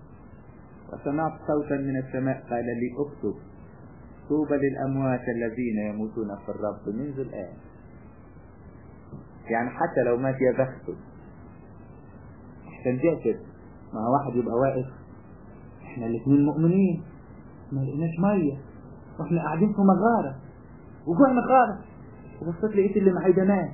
وسمعت صوتا من السماء قال لي اكتب طوبى للأموات الذين يموتون في الرب منذ الآن يعني حتى لو مات يا بخته احسن جاكد ما واحد يبقى واقف احنا الاثنين مؤمنين ما لقيناش ميه واحنا قاعدين في مغاره وجوعنا خالص وبصيت لقيت اللي معايا ده مات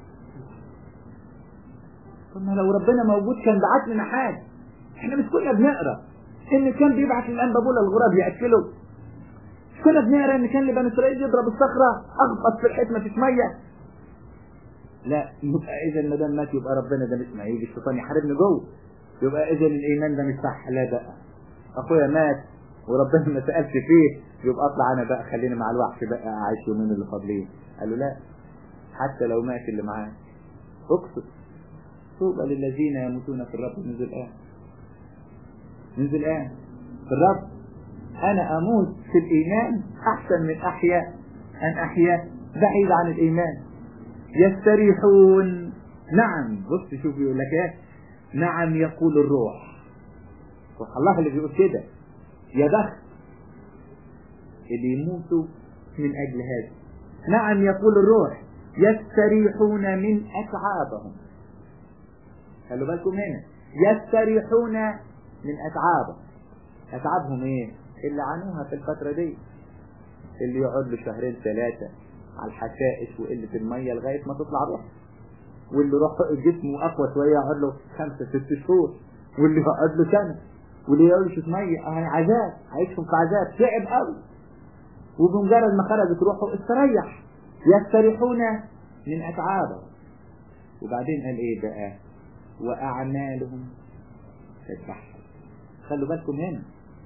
طب ما لو ربنا موجود كان بعت لنا حاجه احنا مش كنا بنقرا ان كان بيبعت الانبابوله الغراب ياكله مش كنا بنقرا ان كان لبني اسرائيل يضرب الصخره اخبط في الحيط ما فيش ميه لا يبقى اذا ما دام مات يبقى ربنا ده مش معيه الشيطان يحاربني جوه يبقى اذا الايمان ده مش صح لا بقى اخويا مات وربنا ما سالش فيه يبقى اطلع انا بقى خليني مع الوحش بقى اعيش يومين اللي فاضلين قال له لا حتى لو مات اللي معاه اقصد طوبى للذين يموتون في الرب منذ الان منذ الان في الرب انا اموت في الايمان احسن من احيا ان احيا بعيد عن الايمان يستريحون نعم بص شوف يقول لك ايه نعم يقول الروح الله اللي بيقول كده يا بخت اللي يموتوا من اجل هذا نعم يقول الروح يستريحون من اتعابهم خلوا بالكم هنا يستريحون من اتعابهم اتعابهم ايه اللي عانوها في الفترة دي اللي يقعد له شهرين ثلاثة على الحشائش وقلة المية لغاية ما تطلع روح واللي روح جسمه اقوى شوية يقعد له خمسة ست شهور واللي يقعد له سنة واللي يقول له مية اه عذاب عايشهم في عذاب تعب قوي وبمجرد ما خرجت روحه استريح يستريحون من اتعابهم وبعدين قال ايه بقى واعمالهم تتبحر خلوا بالكم هنا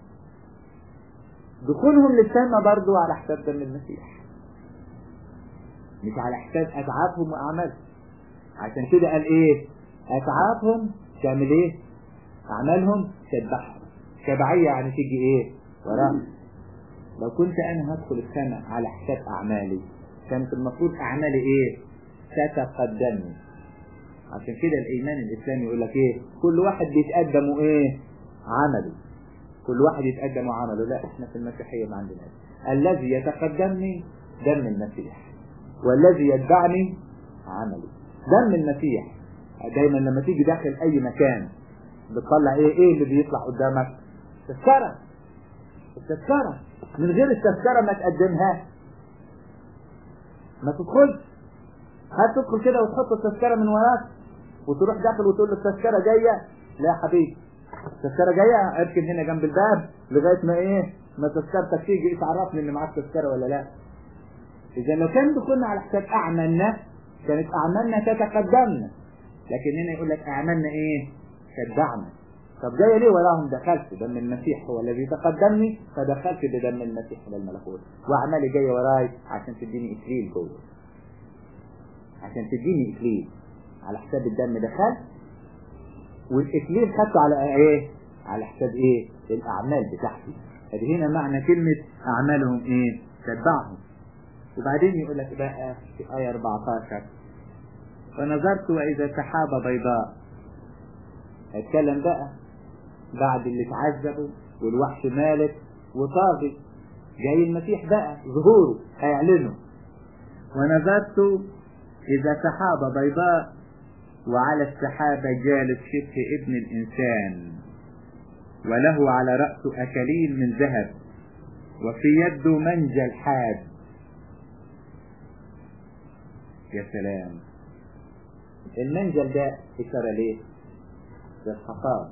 دخولهم للسماء برضو على حساب دم المسيح مش على حساب اتعابهم واعمالهم عشان كده قال ايه اتعابهم تعمل ايه اعمالهم تذبحهم تبعية يعني تيجي ايه وراء لو كنت انا هدخل السنة على حساب اعمالي كانت المفروض اعمالي ايه تتقدمني عشان كده الايمان الاسلامي يقول لك ايه كل واحد بيتقدم ايه عمله كل واحد يتقدم عمله لا احنا في المسيحية ما عندنا الذي يتقدمني دم المسيح والذي يتبعني عملي دم المسيح دايما لما تيجي داخل اي مكان بتطلع ايه ايه اللي بيطلع قدامك تذكرة التذكرة من غير التذكرة ما تقدمها ما تدخلش هتدخل كده وتحط التذكرة من وراك وتروح داخل وتقول له التذكرة جاية لا يا حبيبي التذكرة جاية اركن هنا جنب الباب لغاية ما ايه ما تذكرتك تيجي تعرفني ان معاك تذكرة ولا لا اذا لو كان دخلنا على حساب اعمالنا كانت اعمالنا تتقدمنا لكن هنا يقول لك اعمالنا ايه تتبعنا طب جاي ليه وراهم دخلت دم المسيح هو الذي تقدمني فدخلت بدم المسيح الى الملكوت واعمالي جايه وراي عشان تديني اكليل جوه عشان تديني اكليل على حساب الدم دخلت والاكليل خدته على ايه على حساب ايه الاعمال بتاعتي ادي هنا معنى كلمة اعمالهم ايه تتبعهم وبعدين يقول لك بقى في آية 14 فنظرت وإذا سحابة بيضاء هيتكلم بقى بعد اللي اتعذبوا والوحش مالك وطاغي جاي المسيح بقى ظهوره هيعلنه ونظرت إذا سحابة بيضاء وعلى السحابة جالس شبه ابن الإنسان وله على رأسه أكليل من ذهب وفي يده منجل حاد يا سلام المنجل ده إشارة ليه؟ للحصاد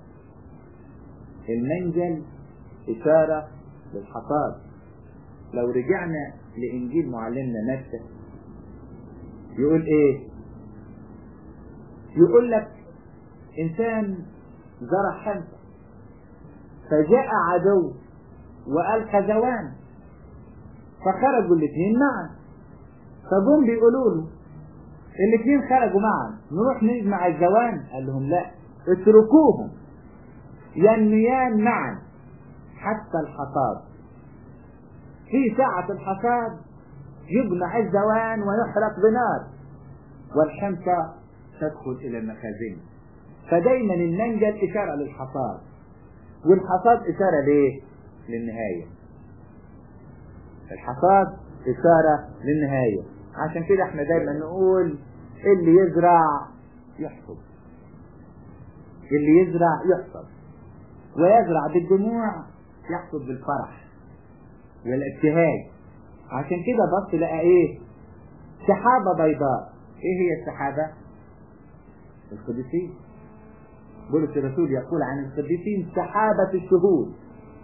المنجل إشارة للحصاد لو رجعنا لإنجيل معلمنا متى يقول إيه؟ يقول لك إنسان زرع حنطة فجاء عدو وقال خزوان فخرجوا الاثنين معا فجم بيقولوا له الاثنين خرجوا معا نروح نجمع الزوان قال لهم لا اتركوهم ينميان معا حتى الحصاد في ساعة الحصاد يجمع الزوان ويحرق بنار والحنطة تدخل إلى المخازن فدايما المنجل إشارة للحصاد والحصاد إشارة ليه؟ للنهاية الحصاد إشارة للنهاية عشان كده احنا دايما نقول اللي يزرع يحصد اللي يزرع يحصد ويزرع بالدموع يحصد بالفرح والابتهاج عشان كده بص لقى ايه سحابة بيضاء ايه هي السحابة القديسين بولس الرسول يقول عن القديسين سحابة الشهود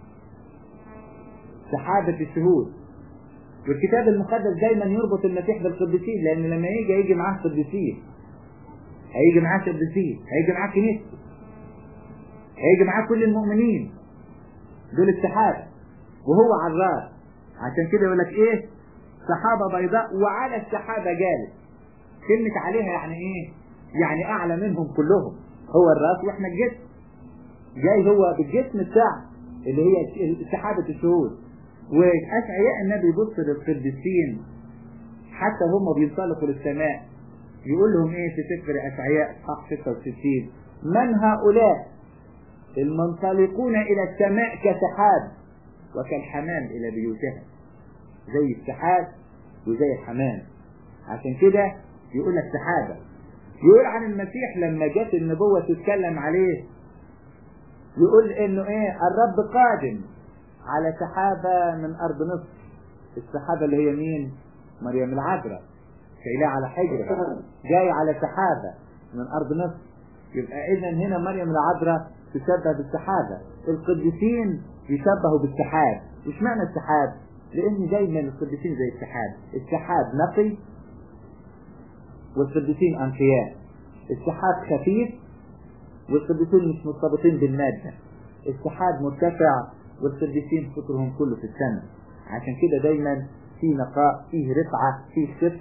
سحابة الشهود والكتاب المقدس دايما يربط المسيح بالقديسين لان لما يجي هيجي معاه قديسين هيجي معاه قديسين هيجي معاه كنيسته هيجي معاه كل المؤمنين دول السحابة وهو على الراس عشان كده يقول لك ايه سحابة بيضاء وعلى السحابة جالس كلمة عليها يعني ايه يعني اعلى منهم كلهم هو الراس واحنا الجسم جاي هو بالجسم بتاعه اللي هي سحابة الشهود وأشعياء النبي يبص للقديسين حتى هم بينطلقوا للسماء يقول لهم ايه في سفر أشعياء اصحاح 66 من هؤلاء المنطلقون إلى السماء كسحاب وكالحمام إلى بيوتها زي السحاب وزي الحمام عشان كده يقول لك سحابة يقول عن المسيح لما جت النبوة تتكلم عليه يقول انه ايه الرب قادم على سحابة من ارض مصر السحابة اللي هي مين مريم العذراء شايلاه على حجرة جاي على سحابة من ارض مصر يبقى اذا هنا مريم العذراء تشبه بالسحابة القديسين يشبهوا بالسحاب مش معنى السحاب لان دايما القديسين زي السحاب السحاب نقي والقديسين انقياء السحاب خفيف والقديسين مش مرتبطين بالمادة السحاب مرتفع والقديسين فطرهم كله في السماء عشان كده دايما في نقاء فيه رفعة فيه خفة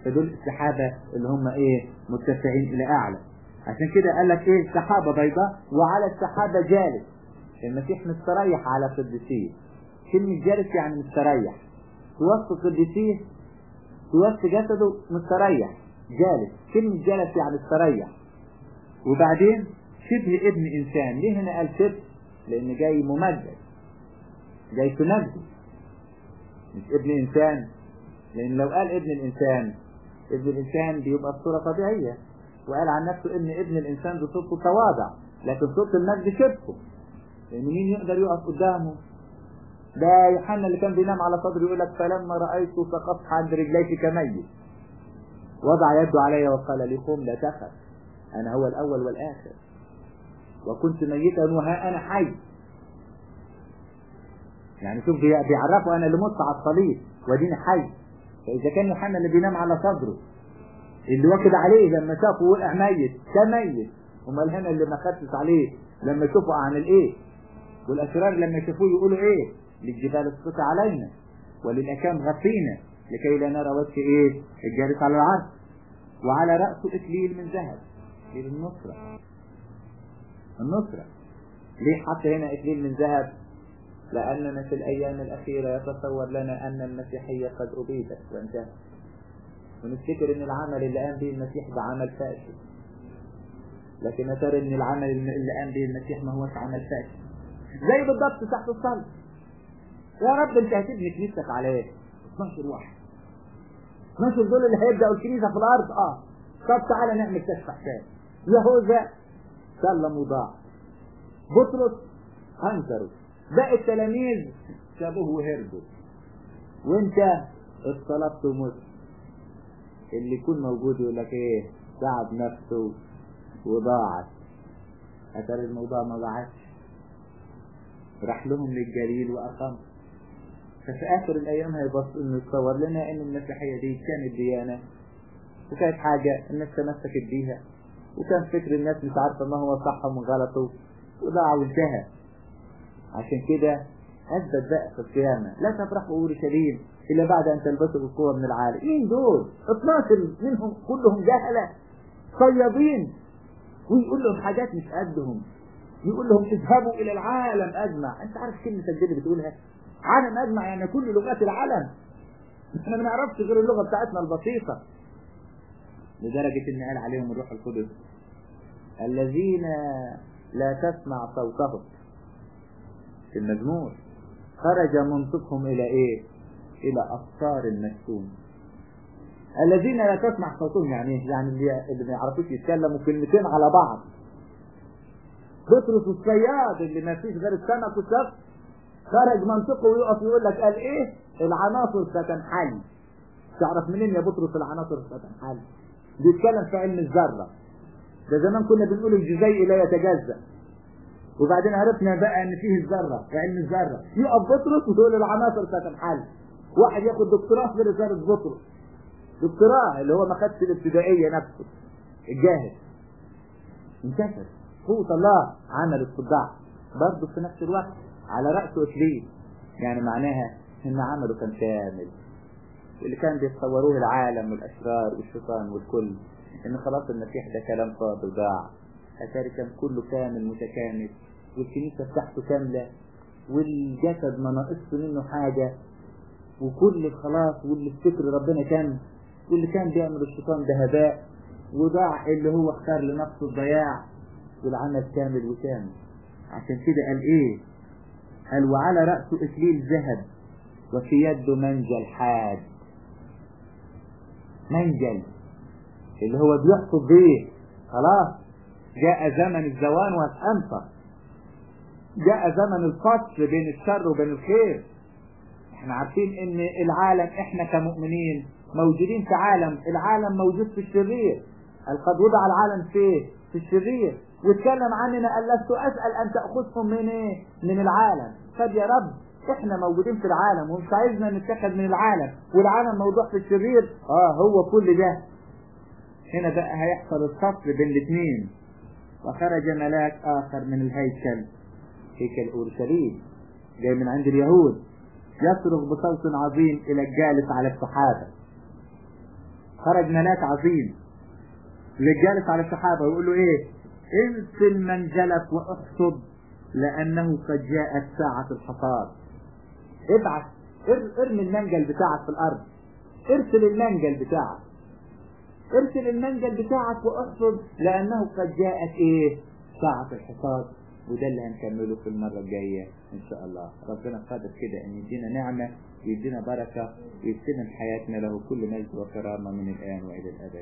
فدول السحابة اللي هم ايه مرتفعين الى اعلى عشان كده قال لك ايه سحابة بيضاء وعلى السحابة جالس المسيح مستريح على قدسيه كلمة جالس يعني مستريح في وسط قدسيه في وسط جسده مستريح جالس كلمة جالس يعني استريح وبعدين شبه ابن انسان ليه هنا قال شبه لان جاي ممجد جاي في مجده مش ابن انسان لان لو قال ابن الانسان ابن الانسان بيبقى بصورة طبيعية وقال عن نفسه ان ابن الانسان بصورته تواضع لكن صورة المجد شبهه لان مين يقدر يقف قدامه ده يوحنا اللي كان بينام على صدره يقول لك فلما رأيته سقطت عند رجليك كميت وضع يده علي وقال لي قم لا تخف انا هو الاول والاخر وكنت ميتا وها انا حي يعني شوف بيعرفوا انا اللي مت على الصليب وديني حي فاذا كان يوحنا اللي بينام على صدره اللي واخد عليه لما شافه وقع ميت كميت امال هنا اللي ما خدتش عليه لما يشوفوا عن الايه والاشرار لما يشوفوه يقولوا ايه للجبال اسقط علينا وللاكام غفينا لكي لا نرى وجه ايه الجالس على العرش وعلى رأسه اكليل من ذهب اكليل النصرة النصرة ليه حط هنا اكليل من ذهب لأننا في الأيام الأخيرة يتصور لنا أن المسيحية قد أبيدت وانتهت ونفتكر أن العمل اللي قام به المسيح ده عمل فاشل لكن ترى أن العمل اللي قام به المسيح ما هوش عمل فاشل زي بالضبط تحت الصلاة يا رب انت هتبني كنيستك على ايه 12 واحد 12 دول اللي هيبدأوا الكنيسة في الأرض اه طب تعالى نعمل كشف حساب يهوذا سلم وضاع بطرس انكروا باقي التلاميذ سابوه وهربوا وانت اتصلبت ومت اللي يكون موجود يقول لك ايه تعب نفسه وضاعت اتاري الموضوع ما ضاعتش راح لهم للجليل واقام ففي اخر الايام هيبص انه يتصور لنا ان المسيحيه دي كانت ديانه وكانت حاجه الناس تمسكت بيها وكان فكر الناس مش عارفه ما هو صح ومن غلطه وضاع وانتهى عشان كده اثبت بقى في القيامه لا تفرحوا اورشليم الا بعد ان تلبسوا القوه من العالم مين دول 12 منهم كلهم جهله صيادين ويقول لهم حاجات مش قدهم يقول لهم اذهبوا الى العالم اجمع انت عارف كلمه اللي بتقولها عالم اجمع يعني كل لغات العالم احنا ما نعرفش غير اللغه بتاعتنا البسيطه لدرجه ان قال عليهم الروح القدس الذين لا تسمع صوتهم في المزمور خرج منطقهم الى ايه الى افكار المكتوم الذين لا تسمع صوتهم يعني يعني اللي ما يعرفوش يتكلموا كلمتين على بعض بطرس الصياد اللي ما فيش غير السمك والسف خرج منطقه ويقف يقول لك قال ايه العناصر ستنحل تعرف منين يا بطرس العناصر ستنحل بيتكلم في علم الذره ده زمان كنا بنقول الجزيء لا يتجزأ وبعدين عرفنا بقى ان فيه الذره في علم الذره يقف بطرس ويقول العناصر ستنحل واحد ياخد دكتوراه في رساله بطرس دكتوراه اللي هو ما خدش الابتدائيه نفسه الجاهل انتشر قوة الله عملت في الضعف برضه في نفس الوقت على رأسه إكليل يعني معناها إن عمله كان كامل اللي كان بيتصوروه العالم والأشرار والشيطان والكل إن خلاص المسيح ده كلام فاضي وضاع أتاري كان كله كامل متكامل والكنيسة بتاعته كاملة والجسد ما ناقصش منه حاجة وكل خلاص واللي افتكر ربنا كان واللي كان بيعمل الشيطان ده هباء وضاع اللي هو اختار لنفسه الضياع والعمل كامل وكامل عشان كده قال ايه قال وعلى رأسه اكليل ذهب وفي يده منجل حاد منجل اللي هو بيحصد بيه خلاص جاء زمن الزوان والأنفة جاء زمن الفصل بين الشر وبين الخير احنا عارفين ان العالم احنا كمؤمنين موجودين في عالم العالم موجود في الشرير قد وضع العالم فيه في الشرير واتكلم عننا قال لست اسال ان تاخذكم من ايه من العالم طب يا رب احنا موجودين في العالم ومش عايزنا نتخذ من العالم والعالم موضوع في الشرير اه هو كل ده هنا بقى هيحصل الفصل بين الاثنين وخرج ملاك اخر من الهيكل هيكل اورشليم جاي من عند اليهود يصرخ بصوت عظيم الى الجالس على السحابه خرج ملاك عظيم للجالس على السحابة ويقول له ايه ارسل منجلك واحصد لانه قد جاءت ساعة الحصاد ابعث ار- ارمي المنجل بتاعك في الارض ارسل المنجل بتاعك ارسل المنجل بتاعك واحصد لانه قد جاءت ايه ساعة الحصاد وده اللي هنكمله في المرة الجاية ان شاء الله ربنا قادر كده ان يدينا نعمة ويدينا بركة ويستلم حياتنا له كل مجد وكرامة من الان والى الابد